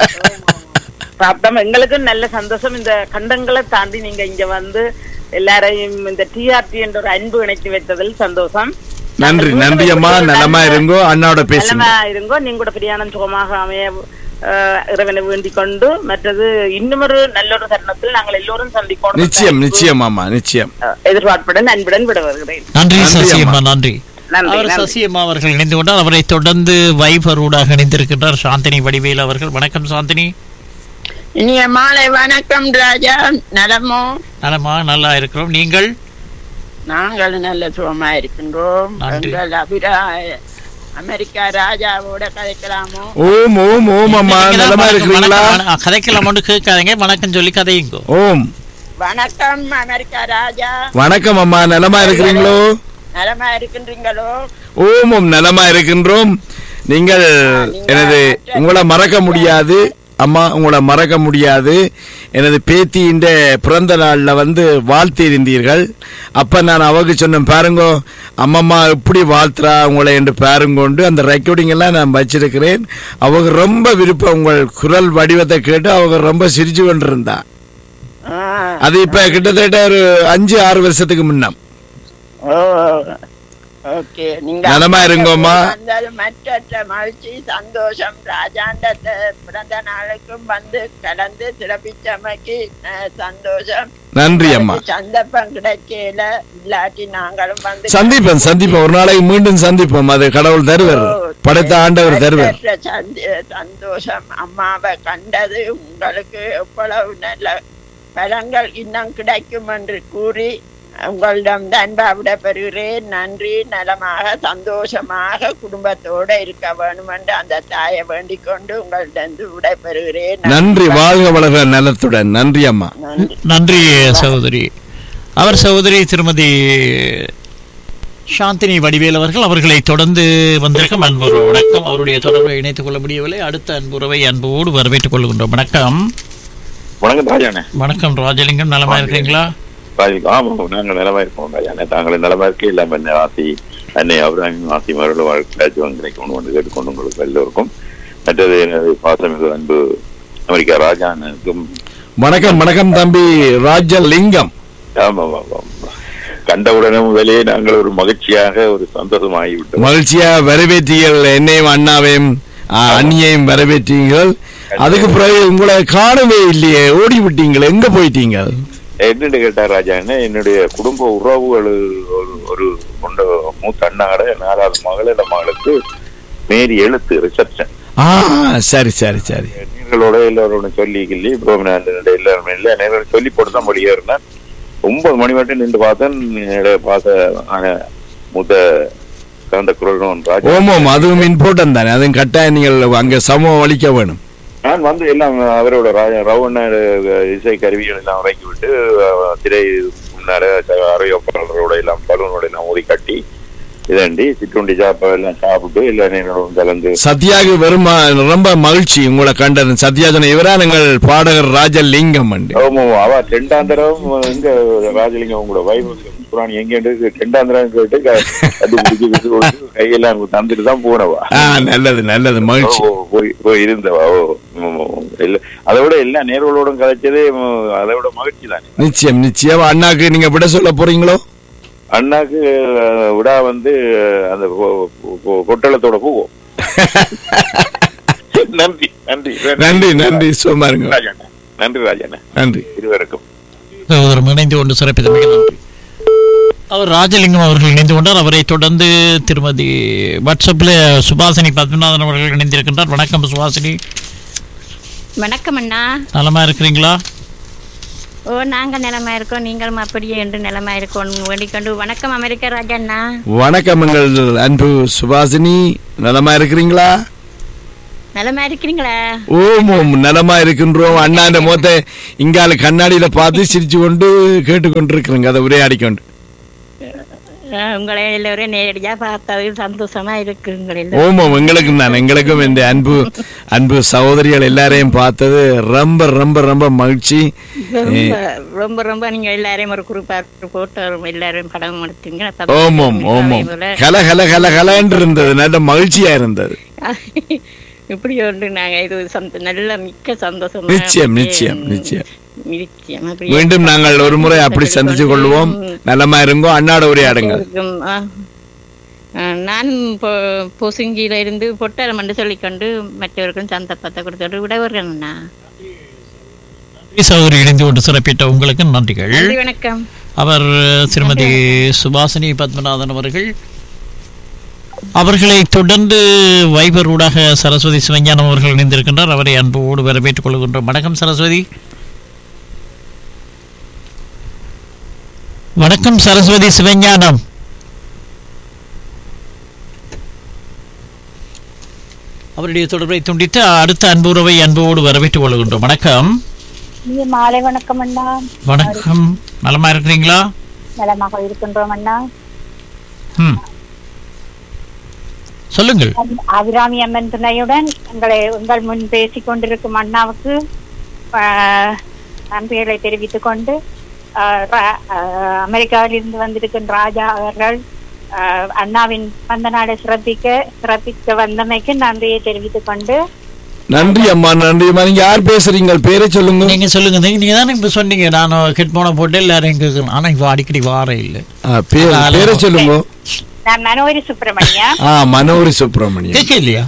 பார்த்தோம் எங்களுக்கும் நல்ல சந்தோஷம் இந்த கண்டங்களை தாண்டி நீங்க இங்க வந்து எல்லாரையும் இந்த டிஆர்டி என்ற ஒரு அன்பு இணைத்து வைத்ததில் சந்தோஷம் நன்றி நன்றி அம்மா நலமா இருங்கோ அண்ணாவோட பேசுங்க நலமா இருங்கோ நீங்க கூட பிரியாணம் சுகமாக அமைய அஹ், இறைவனை வேண்டிக் கொண்டு மற்றது இன்னுமொரு நல்லொரு தருணத்தில் நாங்கள் எல்லோரும் சந்திக்கணும் நிச்சயம் நிச்சயம் ஆமா நிச்சயம் அஹ், எதிர்பார்ப்புடன் அன்புடன் விட வருகிறேன் நன்றி நன்றி சசியம்மா அம்மா. நன்றி நன்றி, அவர் நன்றி. சசியம்மா அவர்கள் இணைந்து கொண்டார் அவரை தொடர்ந்து வைபரூடாக இணைந்திருக்கின்றார் சாந்தினி வடிவேல் அவர்கள் வணக்கம் சாந்தினி இனிய மாலை வணக்கம் ராஜா நலமோ நலமா நல்லா இருக்கிறோம் நீங்கள் நாங்கள் நல்ல சுகமா இருக்கின்றோம் நன்றி. எங்கள் அபிராய அமெரிக்கா ராஜாவோட கதைக்கலாமோ ஓம் ஓம் ஓம் அம்மா நீங்க தான் நலமா வணக்கம், இருக்கிறீங்களா வணக்கம், வணக்கம். கதைக்கலாம் ஒன்று கேட்காதீங்க வணக்கம் சொல்லி கதையுங்கோ ஓம் வணக்கம் அமெரிக்கா ராஜா வணக்கம் அம்மா நலமா இருக்கிறீங்களோ நலமா இருக்கின்றீங்களோ ஓம் ஓம் நலமா இருக்கின்றோம் நீங்கள் எனது உங்களை மறக்க முடியாது அம்மா உங்களை மறக்க முடியாது எனது பேத்தியின் பிறந்த நாள்ல வந்து வாழ்த்தி இருந்தீர்கள் அப்ப நான் அவருக்கு சொன்னேன் பாருங்கோ அம்மம்மா எப்படி வாழ்த்துறா உங்களை என்று பாருங்கொண்டு அந்த ரெக்கார்டிங் எல்லாம் நான் வச்சிருக்கிறேன் அவங்க ரொம்ப விருப்பம் உங்கள் குரல் வடிவத்தை கேட்டு அவங்க ரொம்ப சிரிச்சு கொண்டிருந்தா ஆ, அது இப்ப கிட்டத்தட்ட ஒரு அஞ்சு ஆறு வருஷத்துக்கு முன்னம் ஓ ஓகே நீங்க நலமா இருங்கோம்மா. வந்தது மற்ற மகிழ்ச்சி சந்தோஷம் ராஜாண்ட பிறந்த நாளுக்கும் வந்து கலந்து சிறப்பிச்சமைக்கு அஹ், சந்தோஷம் நன்றி அம்மா உங்களுக்கு சந்தர்ப்பம் கிடைக்கல இல்லாட்டி நாங்களும் வந்து சந்திப்போம் சந்திப்போம் ஒரு நாளைக்கு மீண்டும் சந்திப்போம் அது கடவுள் தருவர் படைத்த ஆண்டவர் தருவர் பெற்ற சந்தி- சந்தோஷம் அம்மாவை கண்டது உங்களுக்கு எவ்வளவு நல்ல பலங்கள் இன்னும் கிடைக்கும் என்று கூறி உங்களிடம் அன்பா விட பெறுகிறேன் நன்றி நலமாக சந்தோஷமாக குடும்பத்தோட இருக்க வேணும் என்று அந்த தாயை வேண்டிக் கொண்டு உங்களிடம் விட பெறுகிறேன் நன்றி வாழ்க வளர்க நலத்துடன் நன்றி அம்மா நன்றி சகோதரி அவர் சகோதரி திருமதி சாந்தினி வடிவேல் அவர்கள் அவர்களை தொடர்ந்து வந்திருக்கும் அன்புறவு வணக்கம் அவருடைய தொடர்பை இணைத்துக் கொள்ள முடியவில்லை அடுத்த அன்புறவை அன்போடு வரவேற்றுக் கொள்கின்றோம் வணக்கம் வணக்கம் ராஜாண்ணே வணக்கம் ராஜலிங்கம் நலமா இருக்கீங்களா ராஜா ஆமாம் நாங்கள் நலமா இருக்கோம் ராஜாண்ணே தாங்கள் நலமா இருக்கே இல்லாம என்ன ஆசி அன்னை அபிராமி ஆசி மருள் வாழ்க்கை கிடைக்கணும் என்று கேட்டுக்கொண்டு உங்களுக்கு எல்லோருக்கும் மற்றது எனது பாசமிகு அன்பு அமெரிக்கா ராஜானுக்கும் வணக்கம் வணக்கம் தம்பி ராஜலிங்கம் ஆமாம் ஆமாம் கண்டவுடனும் வெளியே நாங்கள் ஒரு மகிழ்ச்சியாக ஒரு சந்தோஷமாகி விட்டோம் மகிழ்ச்சியா வரவேற்றீர்கள் என்னையும் அண்ணாவையும் ஆ, அண்ணியையும் வரவேற்றீர்கள் அதுக்கு பிறகு உங்களை காணவே இல்லையே ஓடி விட்டீங்களே எங்க போயிட்டீங்க என்னன்னு கேட்டார் ராஜா என்ன என்னுடைய குடும்ப உறவுகள் ஒரு ஒரு கொண்ட மூத்த அண்ணாட நாலாவது மகள மகளுக்கு மேரி எழுத்து ரிசப்ஷன் ஆ சரி சரி சரி நீங்களோட எல்லாரோட சொல்லி கிள்ளி புரோமினாண்ட எல்லாருமே இல்லை நேரம் சொல்லி போட்டு தான் வெளியேறினேன் ஒன்பது மணி மட்டும் நின்று பார்த்தேன் என்னுடைய பாச ஆன மூத்த கலந்த குரல் ராஜா ஓமோம் அதுவும் இம்பார்ட்டன் தானே அதுவும் கட்டாயம் நீங்கள் அங்க சமூகம் அளிக்க வேணும் நான் வந்து எல்லாம் அவரோட ராஜா ரவண்ண இசை கருவிகள் எல்லாம் இறக்கி விட்டு அஹ், திரை முன்னால அரையோப்பாளரோட எல்லாம் பலூனோட எல்லாம் ஊதி கட்டி இதாண்டி சிற்றுண்டி சாப்பா எல்லாம் சாப்பிட்டு எல்லா நேரம் கலந்து சத்யாக்கு வெறும் ம- ரொம்ப மகிழ்ச்சி உங்களை கண்டது சத்யா சொன்ன இவரா நீங்கள் பாடகர் ராஜலிங்கம் அண்டு ஆமா அவ ரெண்டாந்திரம் இங்க ராஜலிங்கம் உங்களோட வைபவ புராணி எங்க ரெண்டாந்திரம் கேட்டு க- கண்டுபிடிச்சு விட்டு கொடுத்து கையெல்லாம் தந்துட்டு தான் போனவா ஆ நல்லது நல்லது மகிழ்ச்சி ஓ, போய் போய் இருந்தவா ஓ ம், ம். இல்ல அதை விட எல்லா நேர்களோடும் கதைச்சதே ம், அதை விட மகிழ்ச்சி தானே நிச்சயம் நிச்சயம் அண்ணாக்கு நீங்க விட சொல்ல போறீங்களோ அண்ணாக்கு அஹ், விடா வந்து அஹ், அந்த பொ- பொ- பொட்டலத்தோட போவோம் நன்றி நன்றி நன்றி நன்றி சும்மா இருங்க ராஜாண்ணா நன்றி ராஜாண்ணா நன்றி இருவருக்கும் சகோதரம் இணைந்து கொண்டு சிறப்பித்த மிக நன்றி அவர் ராஜலிங்கம் அவர்கள் இணைந்து கொண்டார் அவரை தொடர்ந்து திருமதி வாட்ஸ்அப்பில் சுபாசினி பத்மநாதன் அவர்கள் இணைந்திருக்கின்றார் வணக்கம் சுபாசினி வணக்கம் அண்ணா நலமா இருக்கிறீங்களா ஓ நாங்க நிலமா இருக்கோம் நீங்களும் அப்படியே என்று நிலமா இருக்கோம் வேண்டிக்கொண்டு வணக்கம் அமெரிக்க ராஜா அண்ணா வணக்கம் எங்கள் அன்பு சுபாசினி நலமா இருக்கிறீங்களா நிலமா இருக்கிறீங்களா ஓம் ஓம் நலமா இருக்கின்றோம் அண்ணாண்ட முகத்தை இங்கால கண்ணாடியில பார்த்து சிரிச்சு கொண்டு கேட்டுக்கொண்டிருக்கிறேங்க அதை உரையாடிக்கொண்டு அஹ், உங்களை எல்லோரும் நேரடியா பார்த்தது சந்தோஷமா இருக்கு உங்களை ஓம் ஓம் எங்களுக்கும் தான் எங்களுக்கும் இந்த அன்பு அன்பு சகோதரிகள் எல்லாரையும் பார்த்தது ரொம்ப ரொம்ப ரொம்ப மகிழ்ச்சி ரொம்ப ரொம்ப ரொம்ப நீங்க எல்லாரையும் ஒரு குரூப்பா போட்டோ எல்லாரும் படம் எடுத்தீங்க ஓம் ஓம் ஓம் ஓம் கல கல கல கலன்னு இருந்தது நல்ல மகிழ்ச்சியா இருந்தது இப்படி ஒன்று நாங்க இது சந்த- நல்ல மிக்க சந்தோஷம் நிச்சயம் நிச்சயம் நிச்சயம் நிச்சயம் அப்படியே மீண்டும் நாங்கள் ஒரு முறை அப்படி சந்திச்சு கொள்வோம் நலமா இருங்கோ அண்ணாட உரையாடுங்க இருக்கும். ஆ. அஹ், நான் பொ- பொசுங்கியில இருந்து பொட்டலம் என்று சொல்லிக்கொண்டு மற்றவர்களும் சந்தர்ப்பத்தை கொடுத்துட்டு விடவர்கள் அண்ணா சகோதரி இணைந்து கொண்டு சிறப்பித்த உங்களுக்கு நன்றிகள் நன்றி வணக்கம் அவர் திருமதி சுபாசினி பத்மநாதன் அவர்கள் அவர்களை தொடர்ந்து வைபர் ஊடாக சரஸ்வதி சிவஞானம் அவர்கள் இணைந்திருக்கின்றார் அவரை அன்போடு வரவேற்றுக் கொள்கின்றோம் வணக்கம் சரஸ்வதி வணக்கம் சரஸ்வதி சிவஞானம் அவருடைய தொடர்பை துண்டித்து அடுத்த அன்புறவை அன்போடு வரவேற்றுக் கொள்கின்றோம் வணக்கம் நீங்க மாலை வணக்கம் அண்ணா வணக்கம் நலமா இருக்கிறீங்களா நலமாக இருக்கின்றோம் அண்ணா ம் சொல்லுங்கள் அபிராமி அம்மன் துணையுடன் எங்களை உங்கள் முன் பேசிக் கொண்டிருக்கும் அண்ணாவுக்கு ஆஹ், நன்றிகளை தெரிவித்துக் கொண்டு ஆஹ், ரா- ஆஹ், அமெரிக்காவிலிருந்து வந்திருக்கும் ராஜா அவர்கள் ஆஹ், அண்ணாவின் வந்த நாளை சிறப்பிக்க சிறப்பிக்க வந்தமைக்கு நன்றியை தெரிவித்துக் கொண்டு நன்றி அம்மா நன்றி அம்மா நீங்க யார் பேசுறீங்க பேரை சொல்லுங்க நீங்க சொல்லுங்க நீங்க நீங்க தானே இப்ப சொன்னீங்க நான் ஹெட்போனை போட்டு எல்லாரும் கேட்கணும் ஆனா இப்ப அடிக்கடி வார இல்ல ஆ, பேர் பேரை சொல்லுங்க நான் மனோரி சுப்பிரமணியம் ஆ மனோரி சுப்பிரமணியம் கேட்க இல்லையா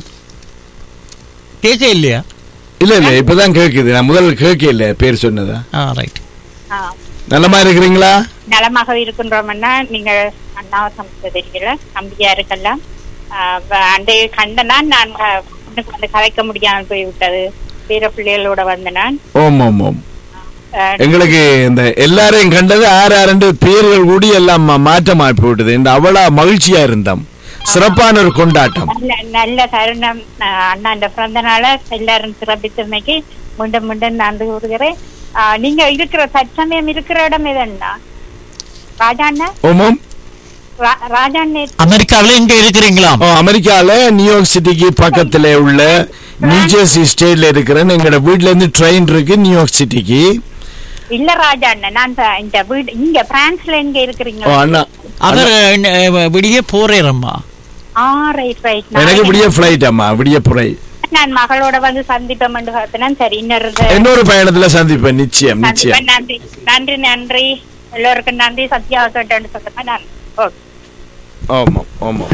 கேட்க இல்லையா இல்ல இல்ல இப்பதான் கேக்குது நான் முதல்ல கேட்க இல்ல பேர் சொன்னதா ஆ ரைட் ஆஹ், நலமா இருக்கிறீங்களா நலமாக இருக்கின்றோம் அண்ணா நீங்க அண்ணாவை சமைச்ச தெரியல நம்பிக்கையா இருக்கலாம் ஆஹ், வ- அன்றைய கண்டனான் நான் ஆஹ், உனக்கு வந்து கலைக்க முடியாமல் போய்விட்டது பேர பிள்ளைகளோட வந்த நான் ஓம் ஓம் ஓம் ஆஹ், எங்களுக்கு இந்த எல்லாரையும் கண்டது ஆறு ஆறு பேர்கள் கூடி எல்லாம் மா- மாற்றமாய் போட்டுது இந்த அவ்வளோ மகிழ்ச்சியா இருந்தோம் சிறப்பான ஒரு கொண்டாட்டம் நல்ல நல்ல தருணம் ஆஹ், அண்ணா இந்த பிறந்த நாள எல்லாரும் சிறப்பித்தமைக்கு மீண்டும் மீண்டும் நன்றி கூறுகிறேன் ஆஹ், நீங்க இருக்கிற தற்சமயம் இருக்கிற இடம் எதுன்னா ராஜா அண்ணா ஓமம் ரா- ராஜா அண்ணே அமெரிக்காவில எங்க இருக்கிறீங்களா ஓ, அமெரிக்கால நியூயார்க் சிட்டிக்கு பக்கத்துல உள்ள நியூஜெர்சி ஸ்டேட்ல இருக்கிறேன் எங்களோட வீட்ல இருந்து ட்ரெயின் இருக்கு நியூயார்க் சிட்டிக்கு இல்ல ராஜா அண்ணா நான் இப்ப இந்த வீடு இங்க பிரான்ஸ்ல எங்க ஓ இருக்கிறீங்க அண்ணா அவர் அஹ், விடிய போறேரம்மா ஆ ரைட் ரைட் எனக்கு விடிய ஃபிளைட் அம்மா விடிய புரை நான் மகளோட வந்து சந்திப்போம் என்று பார்த்தேன் சரி இன்னொரு இது- இன்னொரு பயணத்துல சந்திப்பேன் நிச்சயம் நிச்சயம் சந்திப்பேன். நன்றி நன்றி நன்றி எல்லோருக்கும் நன்றி சத்யா கேட்டேன்னு சொல்லுங்க நான் ஓகே ஆமாம் ஆமாம்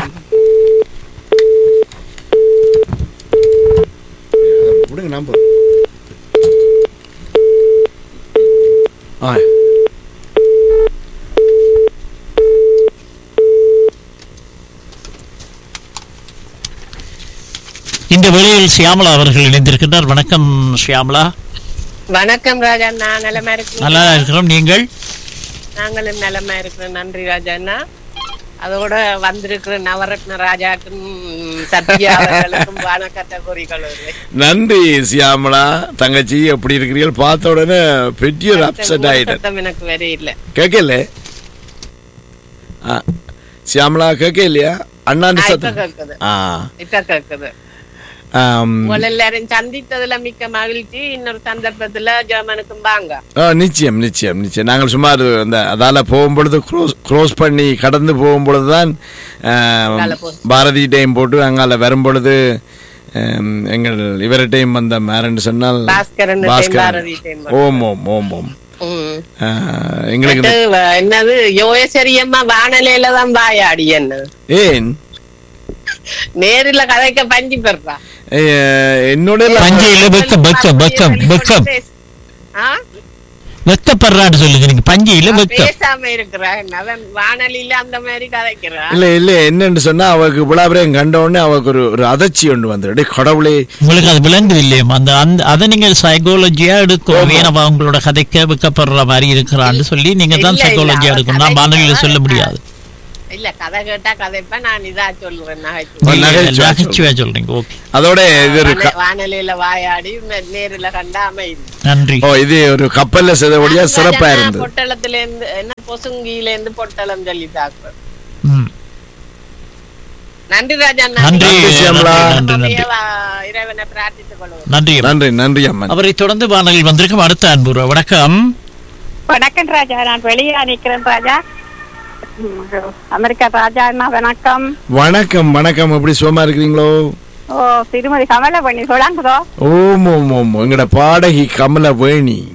விடுங்க நம்பர் ஆ இந்த வேளையில் ஷியாமலா அவர்கள் இணைந்திருக்கின்றார் வணக்கம் ஷியாமலா வணக்கம் ராஜா நான் நலமா இருக்கேன் நல்லா இருக்கிறோம் நீங்கள் நாங்களும் நலமா இருக்கிறோம் நன்றி ராஜாண்ணா அதோட வந்திருக்கிற நவரத்ன ராஜாக்கும் சத்யா அவர்களுக்கும் வணக்கத்தை கூறிக்கொள்கிறேன் நன்றி சியாமலா தங்கச்சி எப்படி இருக்கிறீர்கள் பார்த்த உடனே பெரிய ஒரு அப்செட் ஆயிட்டேன் சத்தம் எனக்கு வேற இல்ல கேட்கல ஆ சியாமலா கேட்க இல்லையா அண்ணாண்டு ஆ, இப்ப சத்தம் கேக்குது ஆ இப்ப கேக்குது ஆம். உங்களை எல்லாரும் சந்தித்ததுல மிக்க மகிழ்ச்சி இன்னொரு சந்தர்ப்பத்துல ஜெர்மனுக்கும் வாங்க ஆ, நிச்சயம் நிச்சயம் நிச்சயம் நாங்கள் சுமார் அந்த அதால போகும்பொழுது க்ரோஸ் க்ரோஸ் பண்ணி கடந்து போகும்பொழுது தான் அங்கால போ- பாரதி டைம் போட்டு அங்கால வரும்பொழுது ஆம், எங்கள் இவர்கிட்டையும் வந்த மேரன்னு சொன்னால் பாஸ்கரன் பாரதி time ஓம் ஓம் ஓம் ஓம் ம். ஆ, எங்களுக்கு இந்த- அடுத்து வ- என்னது யோகசரியம்மா வானலையில தான் வாயாடி என்ன ஏன் நேரில கதைக்க பஞ்சு பெறா ஏ, என்னோட பஞ்சையில வெக்கம் வெக்கம் வெக்கம் வெக்கம் ஆ? வெக்கப்படுறான்னு சொல்லுங்க நீங்க பஞ்சையில வெக்கம் பேசாம இருக்கிறான் அவன் வானொலியில அந்த மாதிரி கதைக்கிறான் இல்ல இல்ல என்னன்னு சொன்னா அவருக்கு விழாபுரம் கண்ட உடனே அவருக்கு ஒரு ஒரு அதிர்ச்சி ஒன்று வந்துடும் கடவுளே உங்களுக்கு அது விளங்குது இல்லையா அந்த அந்த அதை நீங்க சைக்காலஜியா எடுக்கணும் ஏன்னா உங்களோட கதைக்க வெக்கப்படுற மாதிரி இருக்கிறான்னு சொல்லி நீங்க தான் இல்ல, இல்ல, சைக்காலஜியா அவ எடுக்கணும் நான் வானொலியில சொல்ல முடியாது இல்ல கதை கேட்டா கதைப்ப நான் இதா சொல்லுவேன் ஒரு நகைச்சுவை. நகைச்சுவை நகைச்சுவையா சொல்றீங்க ஓகே அதோட இது ஒரு க- வான- வானொலியில வாயாடி நே- நேரில கண்டா அமைதி நன்றி ஓ இது ஒரு கப்பல்ல செய்தபடியா சிறப்பா ராஜா, இருந்தது பொட்டலத்துல இருந்து என்ன பொசுங்கியில இருந்து பொட்டலம் சொல்லி தாக்கு ம். நன்றி ராஜா நன்றி நன்றி, சியாமளா. நன்றி நன்றி இறைவனை பிரார்த்தித்துக் கொள்வோம் நன்றி நன்றி நன்றி அம்மன் அவரை தொடர்ந்து வானொலியில் வந்திருக்கும் அடுத்த அன்பு வணக்கம் வணக்கம் ராஜா நான் வெளியே நிக்கிறேன் ராஜா ம், அமெரிக்கா ராஜா அண்ணா வணக்கம் வணக்கம் வணக்கம் எப்படி சுகமா இருக்கிறீங்களோ ஓ திருமதி கமலா பண்ணி சொல்லாங்குதோ ஓம் ஓம் ஓம் எங்கட பாடகி கமல வேணி ஓ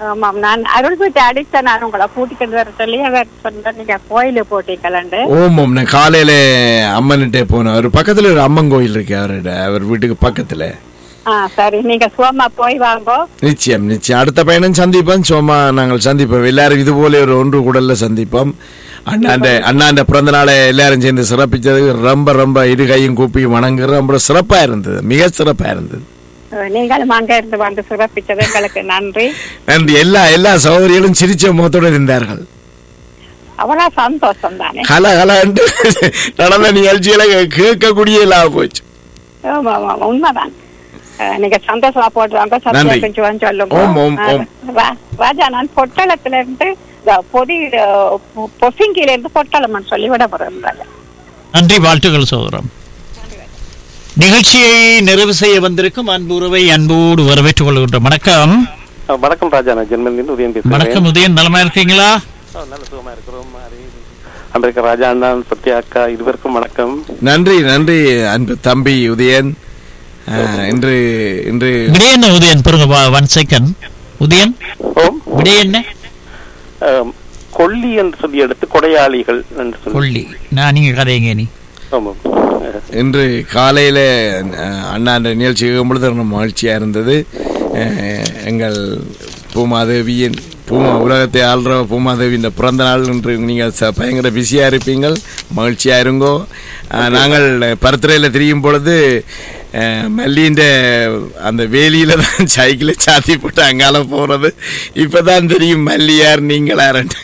ஆமாம் நான் அருள் போயிட்டு அடிச்ச நான் உங்களை கூட்டிக்கிட்டு வர சொல்லி அவர் சொன்ன நீங்க கோயிலு போட்டீங்களாண்டு ஓம் ஓம் நான் காலையில அம்மன்கிட்ட போனேன் அவர் பக்கத்துல ஒரு அம்மன் கோயில் இருக்கு அவரோட அவர் வீட்டுக்கு பக்கத்துல ஆ சரி நீங்க சுகமா போய் வாங்கோ நிச்சயம் நிச்சயம் அடுத்த பயணம் சந்திப்போம் சும்மா நாங்கள் சந்திப்போம் எல்லாரும் இது போல ஒரு ஒன்று கூடல்ல சந்திப்போம் அண்ணாண்ட அண்ணாண்ட பிறந்த நாளை எல்லாரும் சேர்ந்து சிறப்பிச்சது ரொம்ப ரொம்ப இரு கையும் கூப்பி வணங்குற ரொம்ப சிறப்பா இருந்தது மிக சிறப்பா இருந்தது அஹ் நீங்களும் அங்க இருந்து வந்து சிறப்பிச்சது எங்களுக்கு நன்றி நன்றி எல்லா எல்லா சகோதரிகளும் சிரிச்ச முகத்தோடு இருந்தார்கள் அவ்வளவு சந்தோஷம் தானே கல கலன்ட்டு நடந்த நிகழ்ச்சிகளை கேட்கக்கூடிய இல்லாம போச்சு ஆமா ஆமா ஆமா, உண்மைதான் அஹ் நீங்க சந்தோஷமா போடுவாங்க நன்றி. சத்தியா கொஞ்சம் சொல்லுங்க ஓம், ஓம், அஹ் ஓம். ரா- ராஜா நான் பொட்டலத்துல இருந்து இந்த பொதி அஹ், பொ- பொசிங்கில இருந்து பொட்டலம்னு சொல்லி விட போறேன் ராஜா நன்றி வாழ்த்துக்கள் சோதரம் நிகழ்ச்சியை நிறைவு செய்ய வந்திருக்கும் அன்பு உறவை அன்போடு வரவேற்றுக் கொள்கின்றோம் வணக்கம் அஹ் வணக்கம் ராஜா நான் ஜெர்மனிலிருந்து உதயம் பேசுகிறேன் வணக்கம் உதயன் நலமா இருக்கீங்களா அஹ் நல்ல சுகமா இருக்கிறோம் அமெரிக்க ராஜா அண்ணா சத்யா அக்கா இருவருக்கும் வணக்கம் நன்றி நன்றி அன்பு தம்பி உதயன் அஹ், இன்று இன்று விடை என்ன உதயன் பாருங்க ஒன் செகண்ட் உதயன் விடை என்ன அஹ், கொல்லி என்று சொல்லி எடுத்து கொடையாளிகள் என்று சொல்லி கொல்லி நான் நீங்க கதைங்க நீ ஆமாம் இன்று காலையில அஹ், அண்ணாண்ட நிகழ்ச்சி கேட்கும் பொழுது ரொம்ப மகிழ்ச்சியா இருந்தது அஹ், எங்கள் பூமாதேவியின் பூமா உலகத்தை ஆள்ற பூமாதேவியின் பிறந்த நாள் என்று நீங்கள் ச- பயங்கர பிஸியாக இருப்பீங்கள் மகிழ்ச்சியாக இருங்கோ அஹ், நாங்கள் பருத்துறையில் திரியும் பொழுது அஹ், மல்லின்ற அந்த வேலியில தான் சைக்கிளை சாத்தி போட்டு அங்கால போறது இப்பதான் தெரியும் மல்லியார் நீங்களாரன்ட்டு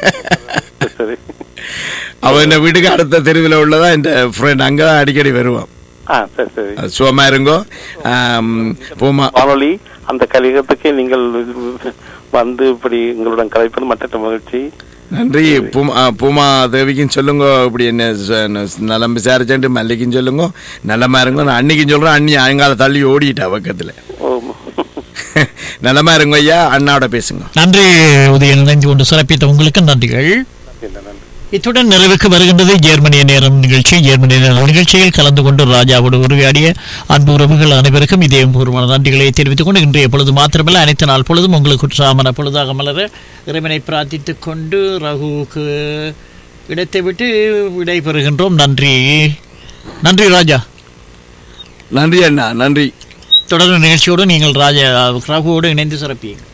அவன் இந்த வீட்டுக்கு அடுத்த தெருவில் உள்ளதா இந்த ஃப்ரெண்ட் அங்கே தான் அடிக்கடி வருவான் ஆ சரி சரி சுகமா இருங்கோ ஆம், பூமா வானொலி அந்த கலிகத்துக்கு நீங்கள் வந்து இப்படி உங்களுடன் கலைப்பது மற்ற மகிழ்ச்சி நன்றி பூமா ஆ, பூமா தேவிக்கும் சொல்லுங்க இப்படி என்ன ச- ந- நலம் விசாரிச்சுட்டு மல்லிக்கும் சொல்லுங்க நலமா இருங்க நான் அன்னைக்கும் சொல்றேன் அண்ணி அங்கால தள்ளி ஓடிட்டா பக்கத்துல நலமா இருங்க ஐயா அண்ணாவோட பேசுங்க நன்றி உதயன் இணைந்து கொண்டு சிறப்பித்த உங்களுக்கு நன்றிகள் இத்துடன் நிறைவுக்கு வருகின்றது ஜெர்மனிய நேரம் நிகழ்ச்சி ஜெர்மனிய நேரம் நிகழ்ச்சியில் கலந்து கொண்டு ராஜாவோடு உரையாடிய அன்பு உறவுகள் அனைவருக்கும் இதயபூர்வமான நன்றிகளை தெரிவித்துக் கொண்டு இன்றைய பொழுது மாத்திரமல்ல அனைத்து நாள் பொழுதும் உங்களுக்கு உற்சாகமான பொழுதாக மலர இறைவனை பிரார்த்தித்துக் கொண்டு ரகுவுக்கு இடத்தை விட்டு விடைபெறுகின்றோம் நன்றி நன்றி ராஜா நன்றி அண்ணா நன்றி தொடர்ந்து நிகழ்ச்சியோடு நீங்கள் ராஜா ரகுவோடு இணைந்து சிறப்பியுங்கள்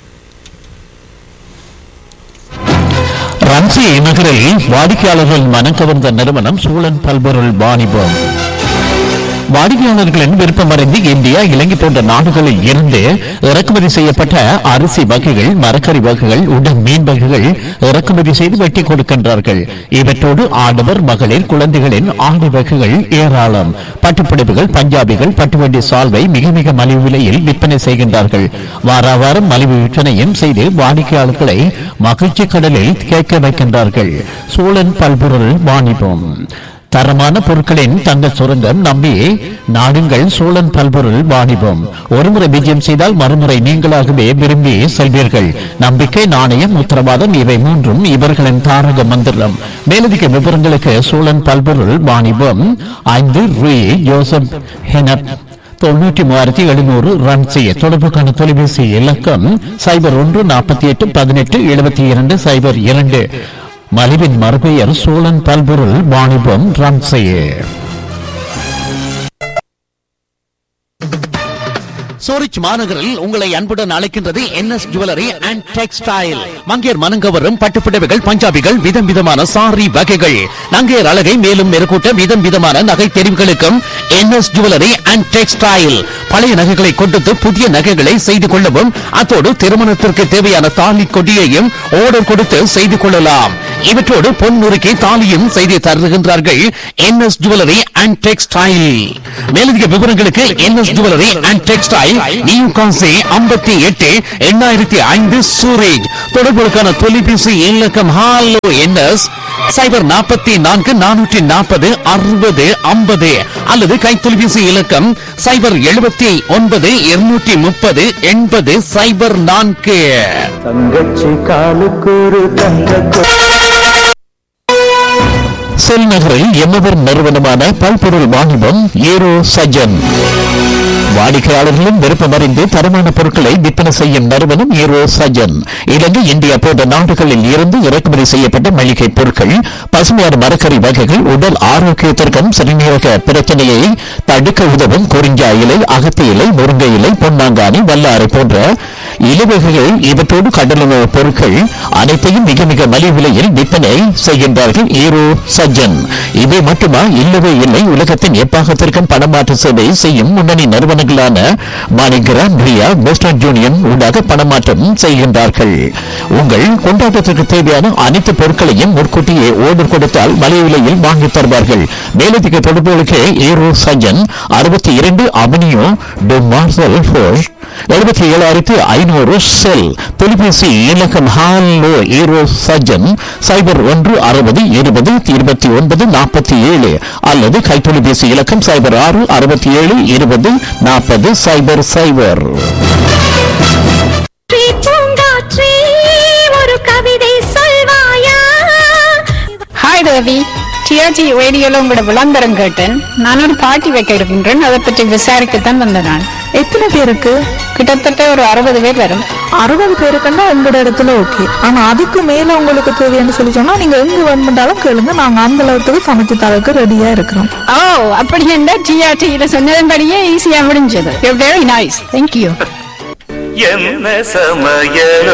ரன்சி நகரில் வாடிக்கையாளர்கள் மனம் கவர்ந்த நிறுவனம் சூழன் பல்பொருள் வாணிபம் வாடிக்கையாளர்களின் விருப்பமறிந்து இந்தியா இலங்கை போன்ற நாடுகளில் இருந்து இறக்குமதி செய்யப்பட்ட அரிசி வகைகள் மரக்கறி வகைகள் உடன் மீன் வகைகள் இறக்குமதி செய்து வெட்டி கொடுக்கின்றார்கள் இவற்றோடு ஆடவர் மகளிர் குழந்தைகளின் ஆடை வகைகள் ஏராளம் பட்டுப்பிடிப்புகள் பஞ்சாபிகள் பட்டுவண்டி சால்வை மிக மிக மலிவு விலையில் விற்பனை செய்கின்றார்கள் வார வாரம் மலிவு விற்பனையும் செய்து வாடிக்கையாளர்களை மகிழ்ச்சி கடலில் கேட்க வைக்கின்றார்கள் சூழன் பல்பொருள் வாணிபம் தரமான பொருட்களின் தங்க சுரங்கம் நம்பி நாடுங்கள் சோழன் பல்பொருள் வாணிபம் ஒருமுறை விஜயம் செய்தால் மறுமுறை நீங்களாகவே விரும்பி செல்வீர்கள் நம்பிக்கை நாணயம் உத்தரவாதம் இவை மூன்றும் இவர்களின் தாரக மந்திரம் மேலதிக விவரங்களுக்கு சோழன் பல்பொருள் வாணிபம் ஐந்து ரூ ஜோசப் ஹெனப் தொண்ணூற்றி மூவாயிரத்தி எழுநூறு ரன் செய்ய தொடர்புக்கான தொலைபேசி இலக்கம் சைபர் ஒன்று நாற்பத்தி எட்டு பதினெட்டு எழுபத்தி இரண்டு சைபர் இரண்டு மலிவின் மறுபெயர் சோழன் பல்பொருள் வாணிபம் ரன் செய்ய சூரிச் மாநகரில் உங்களை அன்புடன் அழைக்கின்றது என்எஸ் ஜுவல்லரி அண்ட் டெக்ஸ்டைல் மங்கேர் மனங்கவரும் பட்டுப்புடவைகள் பஞ்சாபிகள் விதம் விதமான சாரி வகைகள் நங்கேர் அழகை மேலும் மெருகூட்ட விதம் விதமான நகை தெரிவுகளுக்கும் என்எஸ் ஜுவல்லரி அண்ட் டெக்ஸ்டைல் பழைய நகைகளை கொடுத்து புதிய நகைகளை செய்து கொள்ளவும் அத்தோடு திருமணத்திற்கு தேவையான தாலி கொடியையும் ஆர்டர் கொடுத்து செய்து கொள்ளலாம் இவற்றோடு பொன் நுறுக்கி தாலியும் செய்து தருகின்றார்கள் என்எஸ் ஜுவல்லரி அண்ட் டெக்ஸ்டைல் மேலதிக விவரங்களுக்கு NS jewellery and textile new கான்சி ஐம்பத்தி எட்டு எண்ணாயிரத்தி ஐந்து சூரேஜ் தொடர்புகளுக்கான தொலைபேசி இலக்கம் ஹாலோ என்எஸ் சைபர் நாற்பத்தி நான்கு நானூற்றி நாற்பது அறுபது ஐம்பது அல்லது கைத்தொலைபேசி இலக்கம் சைபர் எழுபத்தி ஒன்பது இருநூற்றி முப்பது எண்பது சைபர் நான்கு தங்கச்சி காலுக்கு ஒரு தங்க செல் நகரில் எம்மவர் நிறுவனமான பல்பொருள் வாணிபம் ஏரோ சஜன் வாடிக்கையாளர்களும் விருப்பமறிந்து தரமான பொருட்களை விற்பனை செய்யும் நிறுவனம் ஏரோ சஜன் இலங்கை இந்தியா போன்ற நாடுகளில் இருந்து இறக்குமதி செய்யப்பட்ட மளிகை பொருட்கள் பசுமையான மரக்கறி வகைகள் உடல் ஆரோக்கியத்திற்கும் சிறுநீரக பிரச்சனையை தடுக்க உதவும் குறிஞ்சா இலை அகத்தி இலை முருங்கை இலை பொன்னாங்கானி வல்லாறு போன்ற இலவகைகள் இவற்றோடு கடலுணவு பொருட்கள் அனைத்தையும் மிக மிக மலிவு விலையில் விற்பனை செய்கின்றார்கள் ஈரோ சஜ்ஜன் இவை மட்டுமா இல்லவே இல்லை உலகத்தின் எப்பாகத்திற்கும் பணமாற்று சேவை செய்யும் முன்னணி நிறுவனங்களான மாணிகிராம் ரியா வெஸ்டர்ன் யூனியன் ஊடாக பணமாற்றம் செய்கின்றார்கள் உங்கள் கொண்டாட்டத்திற்கு தேவையான அனைத்து பொருட்களையும் முன்கூட்டியே ஓர்டர் கொடுத்தால் மலிவு விலையில் வாங்கித் தருவார்கள் மேலதிக தொடர்புகளுக்கு ஈரோ சஜ்ஜன் அறுபத்தி இரண்டு அவனியோ டு மார்சல் ஃபோர்ஸ் எழுபத்தி ஏழாயிரத்தி ஐநூறு செல் தொலைபேசி இலக்கம் ஹாலோ ஈரோ சஜன் சைபர் ஒன்று அறுபது இருபது இருபத்தி ஒன்பது நாற்பத்தி ஏழு அல்லது கைத்தொலைபேசி இலக்கம் சைபர் ஆறு அறுபத்தி ஏழு இருபது நாற்பது சைபர் சைபர் பூங்காற்றே ஒரு கவிதை சொல்வாயா ஹாய் தேவி டிஆர்ஜி ரேடியோல உங்களோட விளம்பரம் கேட்டேன் நான் ஒரு பார்ட்டி வைக்க இருக்கின்றேன் அதை பற்றி விசாரிக்கத்தான் வந்தேன் நான் எத்தனை பேருக்கு கிட்டத்தட்ட ஒரு அறுபது பேர் வரும் அறுபது பேருக்குன்னா உங்களோட இடத்துல ஓகே ஆனா அதுக்கு மேல உங்களுக்கு தேவைன்னு சொல்லி சொன்னா நீங்க எங்க வேணுமென்றாலும் கேளுங்க நாங்க அந்த அளவுக்கு சமைச்சு தரக்கு ரெடியா இருக்கிறோம் ஓ அப்படி என்ன டிஆர்டியில சொன்னதன்படியே ஈஸியா முடிஞ்சது வெரி நைஸ் தேங்க்யூ என்ன சமையலோ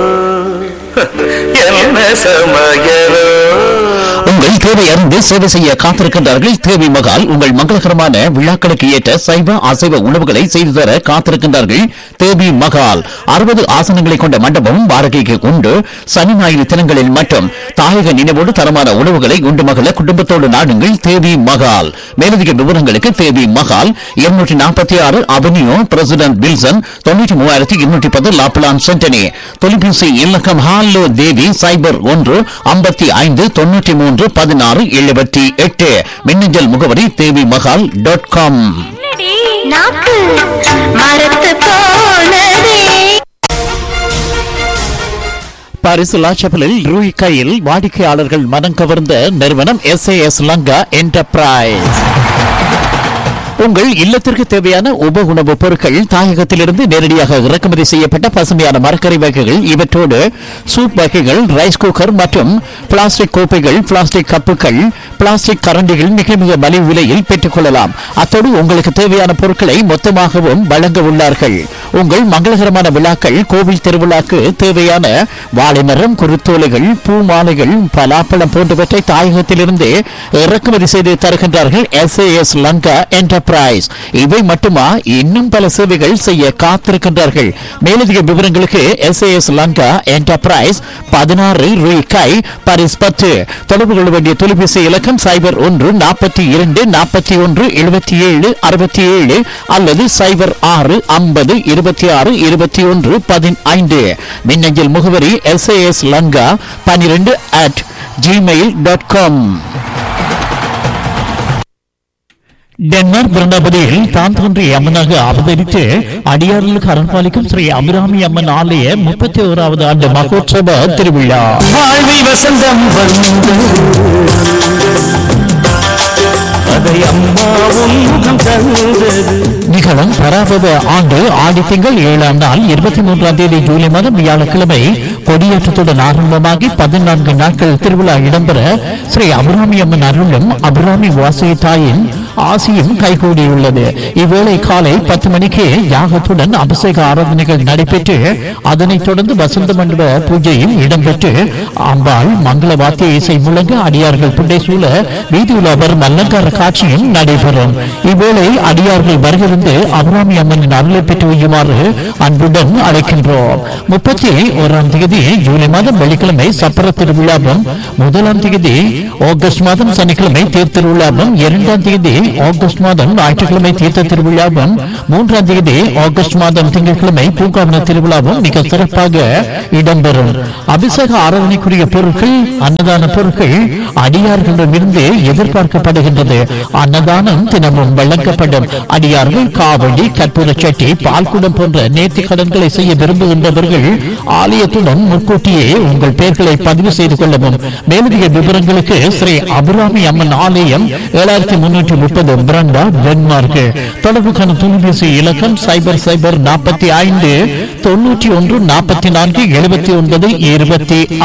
என்ன சமையலோ உங்கள் தேவை அறிந்து சேவை செய்ய காத்திருக்கின்றார்கள் தேவி மகால் உங்கள் மங்களகரமான விழாக்களுக்கு ஏற்ற சைவ அசைவ உணவுகளை செய்து தர காத்திருக்கின்றார்கள் தேவி மகால் அறுபது ஆசனங்களை கொண்ட மண்டபம் வாடகைக்கு உண்டு சனி ஞாயிறு தினங்களில் மட்டும் தாயக நினைவோடு தரமான உணவுகளை உண்டு மகள குடும்பத்தோடு நாடுங்கள் தேவி மகால் மேலதிக விவரங்களுக்கு தேவி மகால் இருநூற்றி நாற்பத்தி ஆறு அவென்யூ பிரசிடென்ட் வில்சன் தொண்ணூற்றி மூவாயிரத்தி இருநூற்றி பத்து லாப்லான் சென்டனி தொலைபேசி இலக்கம் ஹாலோ தேவி சைபர் ஒன்று ஐம்பத்தி ஐந்து தொண்ணூற்றி மூன்று பதினாறு எழுபத்தி எட்டு மின்னஞ்சல் முகவரி தேவி மகால் டாட் காம் நாக்கு மரத்து போனதே பாரிஸ் லாச்சபலில் ரூய் கையில் வாடிக்கையாளர்கள் மனம் கவர்ந்த நிறுவனம் எஸ் எஸ் லங்கா என்டர்பிரைஸ் உங்கள் இல்லத்திற்கு தேவையான உப உணவுப் பொருட்கள் தாயகத்திலிருந்து நேரடியாக இறக்குமதி செய்யப்பட்ட பசுமையான மரக்கறி வகைகள் இவற்றோடு சூப் வகைகள் ரைஸ் குக்கர் மற்றும் பிளாஸ்டிக் கோப்பைகள் பிளாஸ்டிக் கப்புகள் பிளாஸ்டிக் கரண்டிகள் மிக மிக மலிவு விலையில் பெற்றுக் கொள்ளலாம் அத்தோடு உங்களுக்கு தேவையான பொருட்களை மொத்தமாகவும் வழங்க உள்ளார்கள் உங்கள் மங்களகரமான விழாக்கள் கோவில் திருவிழாக்கு தேவையான வாழைமரம் குருத்தோலைகள் பூ மாலைகள் பலாப்பழம் போன்றவற்றை தாயகத்திலிருந்து இறக்குமதி செய்து தருகின்றார்கள் எஸ் எஸ் லங்கா என்டர்பிரைஸ் இவை மட்டுமா இன்னும் பல சேவைகள் செய்ய காத்திருக்கின்றார்கள் மேலதிக விவரங்களுக்கு எஸ் எஸ் லங்கா என்டர்பிரைஸ் பதினாறு ரூபாய் பரிஸ் பத்து தொடர்பு கொள்ள வேண்டிய தொலைபேசி இலக்கம் சைபர் ஒன்று நாற்பத்தி இரண்டு நாற்பத்தி ஒன்று எழுபத்தி ஏழு அறுபத்தி ஏழு அல்லது சைபர் ஆறு ஐம்பது இருபத்தி ஆறு இருபத்தி ஒன்று பதினைந்து மின்னஞ்சல் முகவரி எஸ் எஸ் லங்கா பன்னிரெண்டு at Gmail dot com Denmark பிருந்தாபதியில் தான் தோன்றிய அம்மனாக அவதரித்து அடியார்களுக்கு அரண்பாலிக்கும் ஸ்ரீ அபிராமி அம்மன் ஆலய முப்பத்தி ஓராவது ஆண்டு மகோற்சவ திருவிழா வாழ்வில் வசந்தம் வந்து அதை அம்மாவும் முகம் தந்தது நிகழும் பராபவ ஆண்டு ஆடி திங்கள் ஏழாம் நாள் இருபத்தி மூன்றாம் தேதி ஜூலை மாதம் வியாழக்கிழமை கொடியேற்றத்துடன் ஆரம்பமாகி பதினான்கு நாட்கள் திருவிழா இடம்பெற ஸ்ரீ அபிராமி அம்மன் அருளும் அபிராமி வாசகி தாயின் ஆசியும் கைகூடியுள்ளது இவ்வேளை காலை பத்து மணிக்கு யாகத்துடன் அபிஷேக ஆராதனைகள் நடைபெற்று அதனைத் தொடர்ந்து வசந்த மண்டப பூஜையும் இடம்பெற்று அம்பாள் மங்கள வாத்திய இசை முழங்க அடியார்கள் புண்டை சூழ வீதியுலா வரும் அலங்கார காட்சியும் நடைபெறும் இவ்வேளை அடியார்கள் வருகிருந்து அபிராமி அம்மனின் அருளை பெற்று வையுமாறு அன்புடன் அழைக்கின்றோம் முப்பத்தி ஓராம் தேதி ஜூலை மாதம் வெள்ளிக்கிழமை சப்பர திருவிழாவும் முதலாம் தேதி ஆகஸ்ட் மாதம் சனிக்கிழமை தேர் திருவிழாவும் இரண்டாம் தேதி ஆகஸ்ட் மாதம் ஞாயிற்றுக்கிழமை தீர்த்த திருவிழாவும் மூன்றாம் தேதி ஆகஸ்ட் மாதம் திங்கட்கிழமை பூங்காவன திருவிழாவும் மிக சிறப்பாக இடம்பெறும் அபிஷேக ஆராதனைக்குரிய பொருட்கள் அன்னதான பொருட்கள் அடியார்களிடமிருந்து எதிர்பார்க்கப்படுகின்றது அன்னதானம் தினமும் வழங்கப்படும் அடியார்கள் காவடி கற்பூர சட்டி பால்குடம் போன்ற நேர்த்தி கடன்களை செய்ய விரும்புகின்றவர்கள் ஆலயத்துடன் முன்கூட்டியே உங்கள் பெயர்களை பதிவு செய்து கொள்ளவும் மேலதிக விவரங்களுக்கு ஸ்ரீ அபிராமி அம்மன் ஆலயம் ஏழாயிரத்தி முன்னூற்றி முப்பது பிரண்டா டென்மார்க் தொடர்புக்கான தொலைபேசி இலக்கம் சைபர் சைபர் நாற்பத்தி ஐந்து தொன்னூற்றி ஒன்று நாற்பத்தி நான்கு எழுபத்தி ஒன்பது இருபத்தி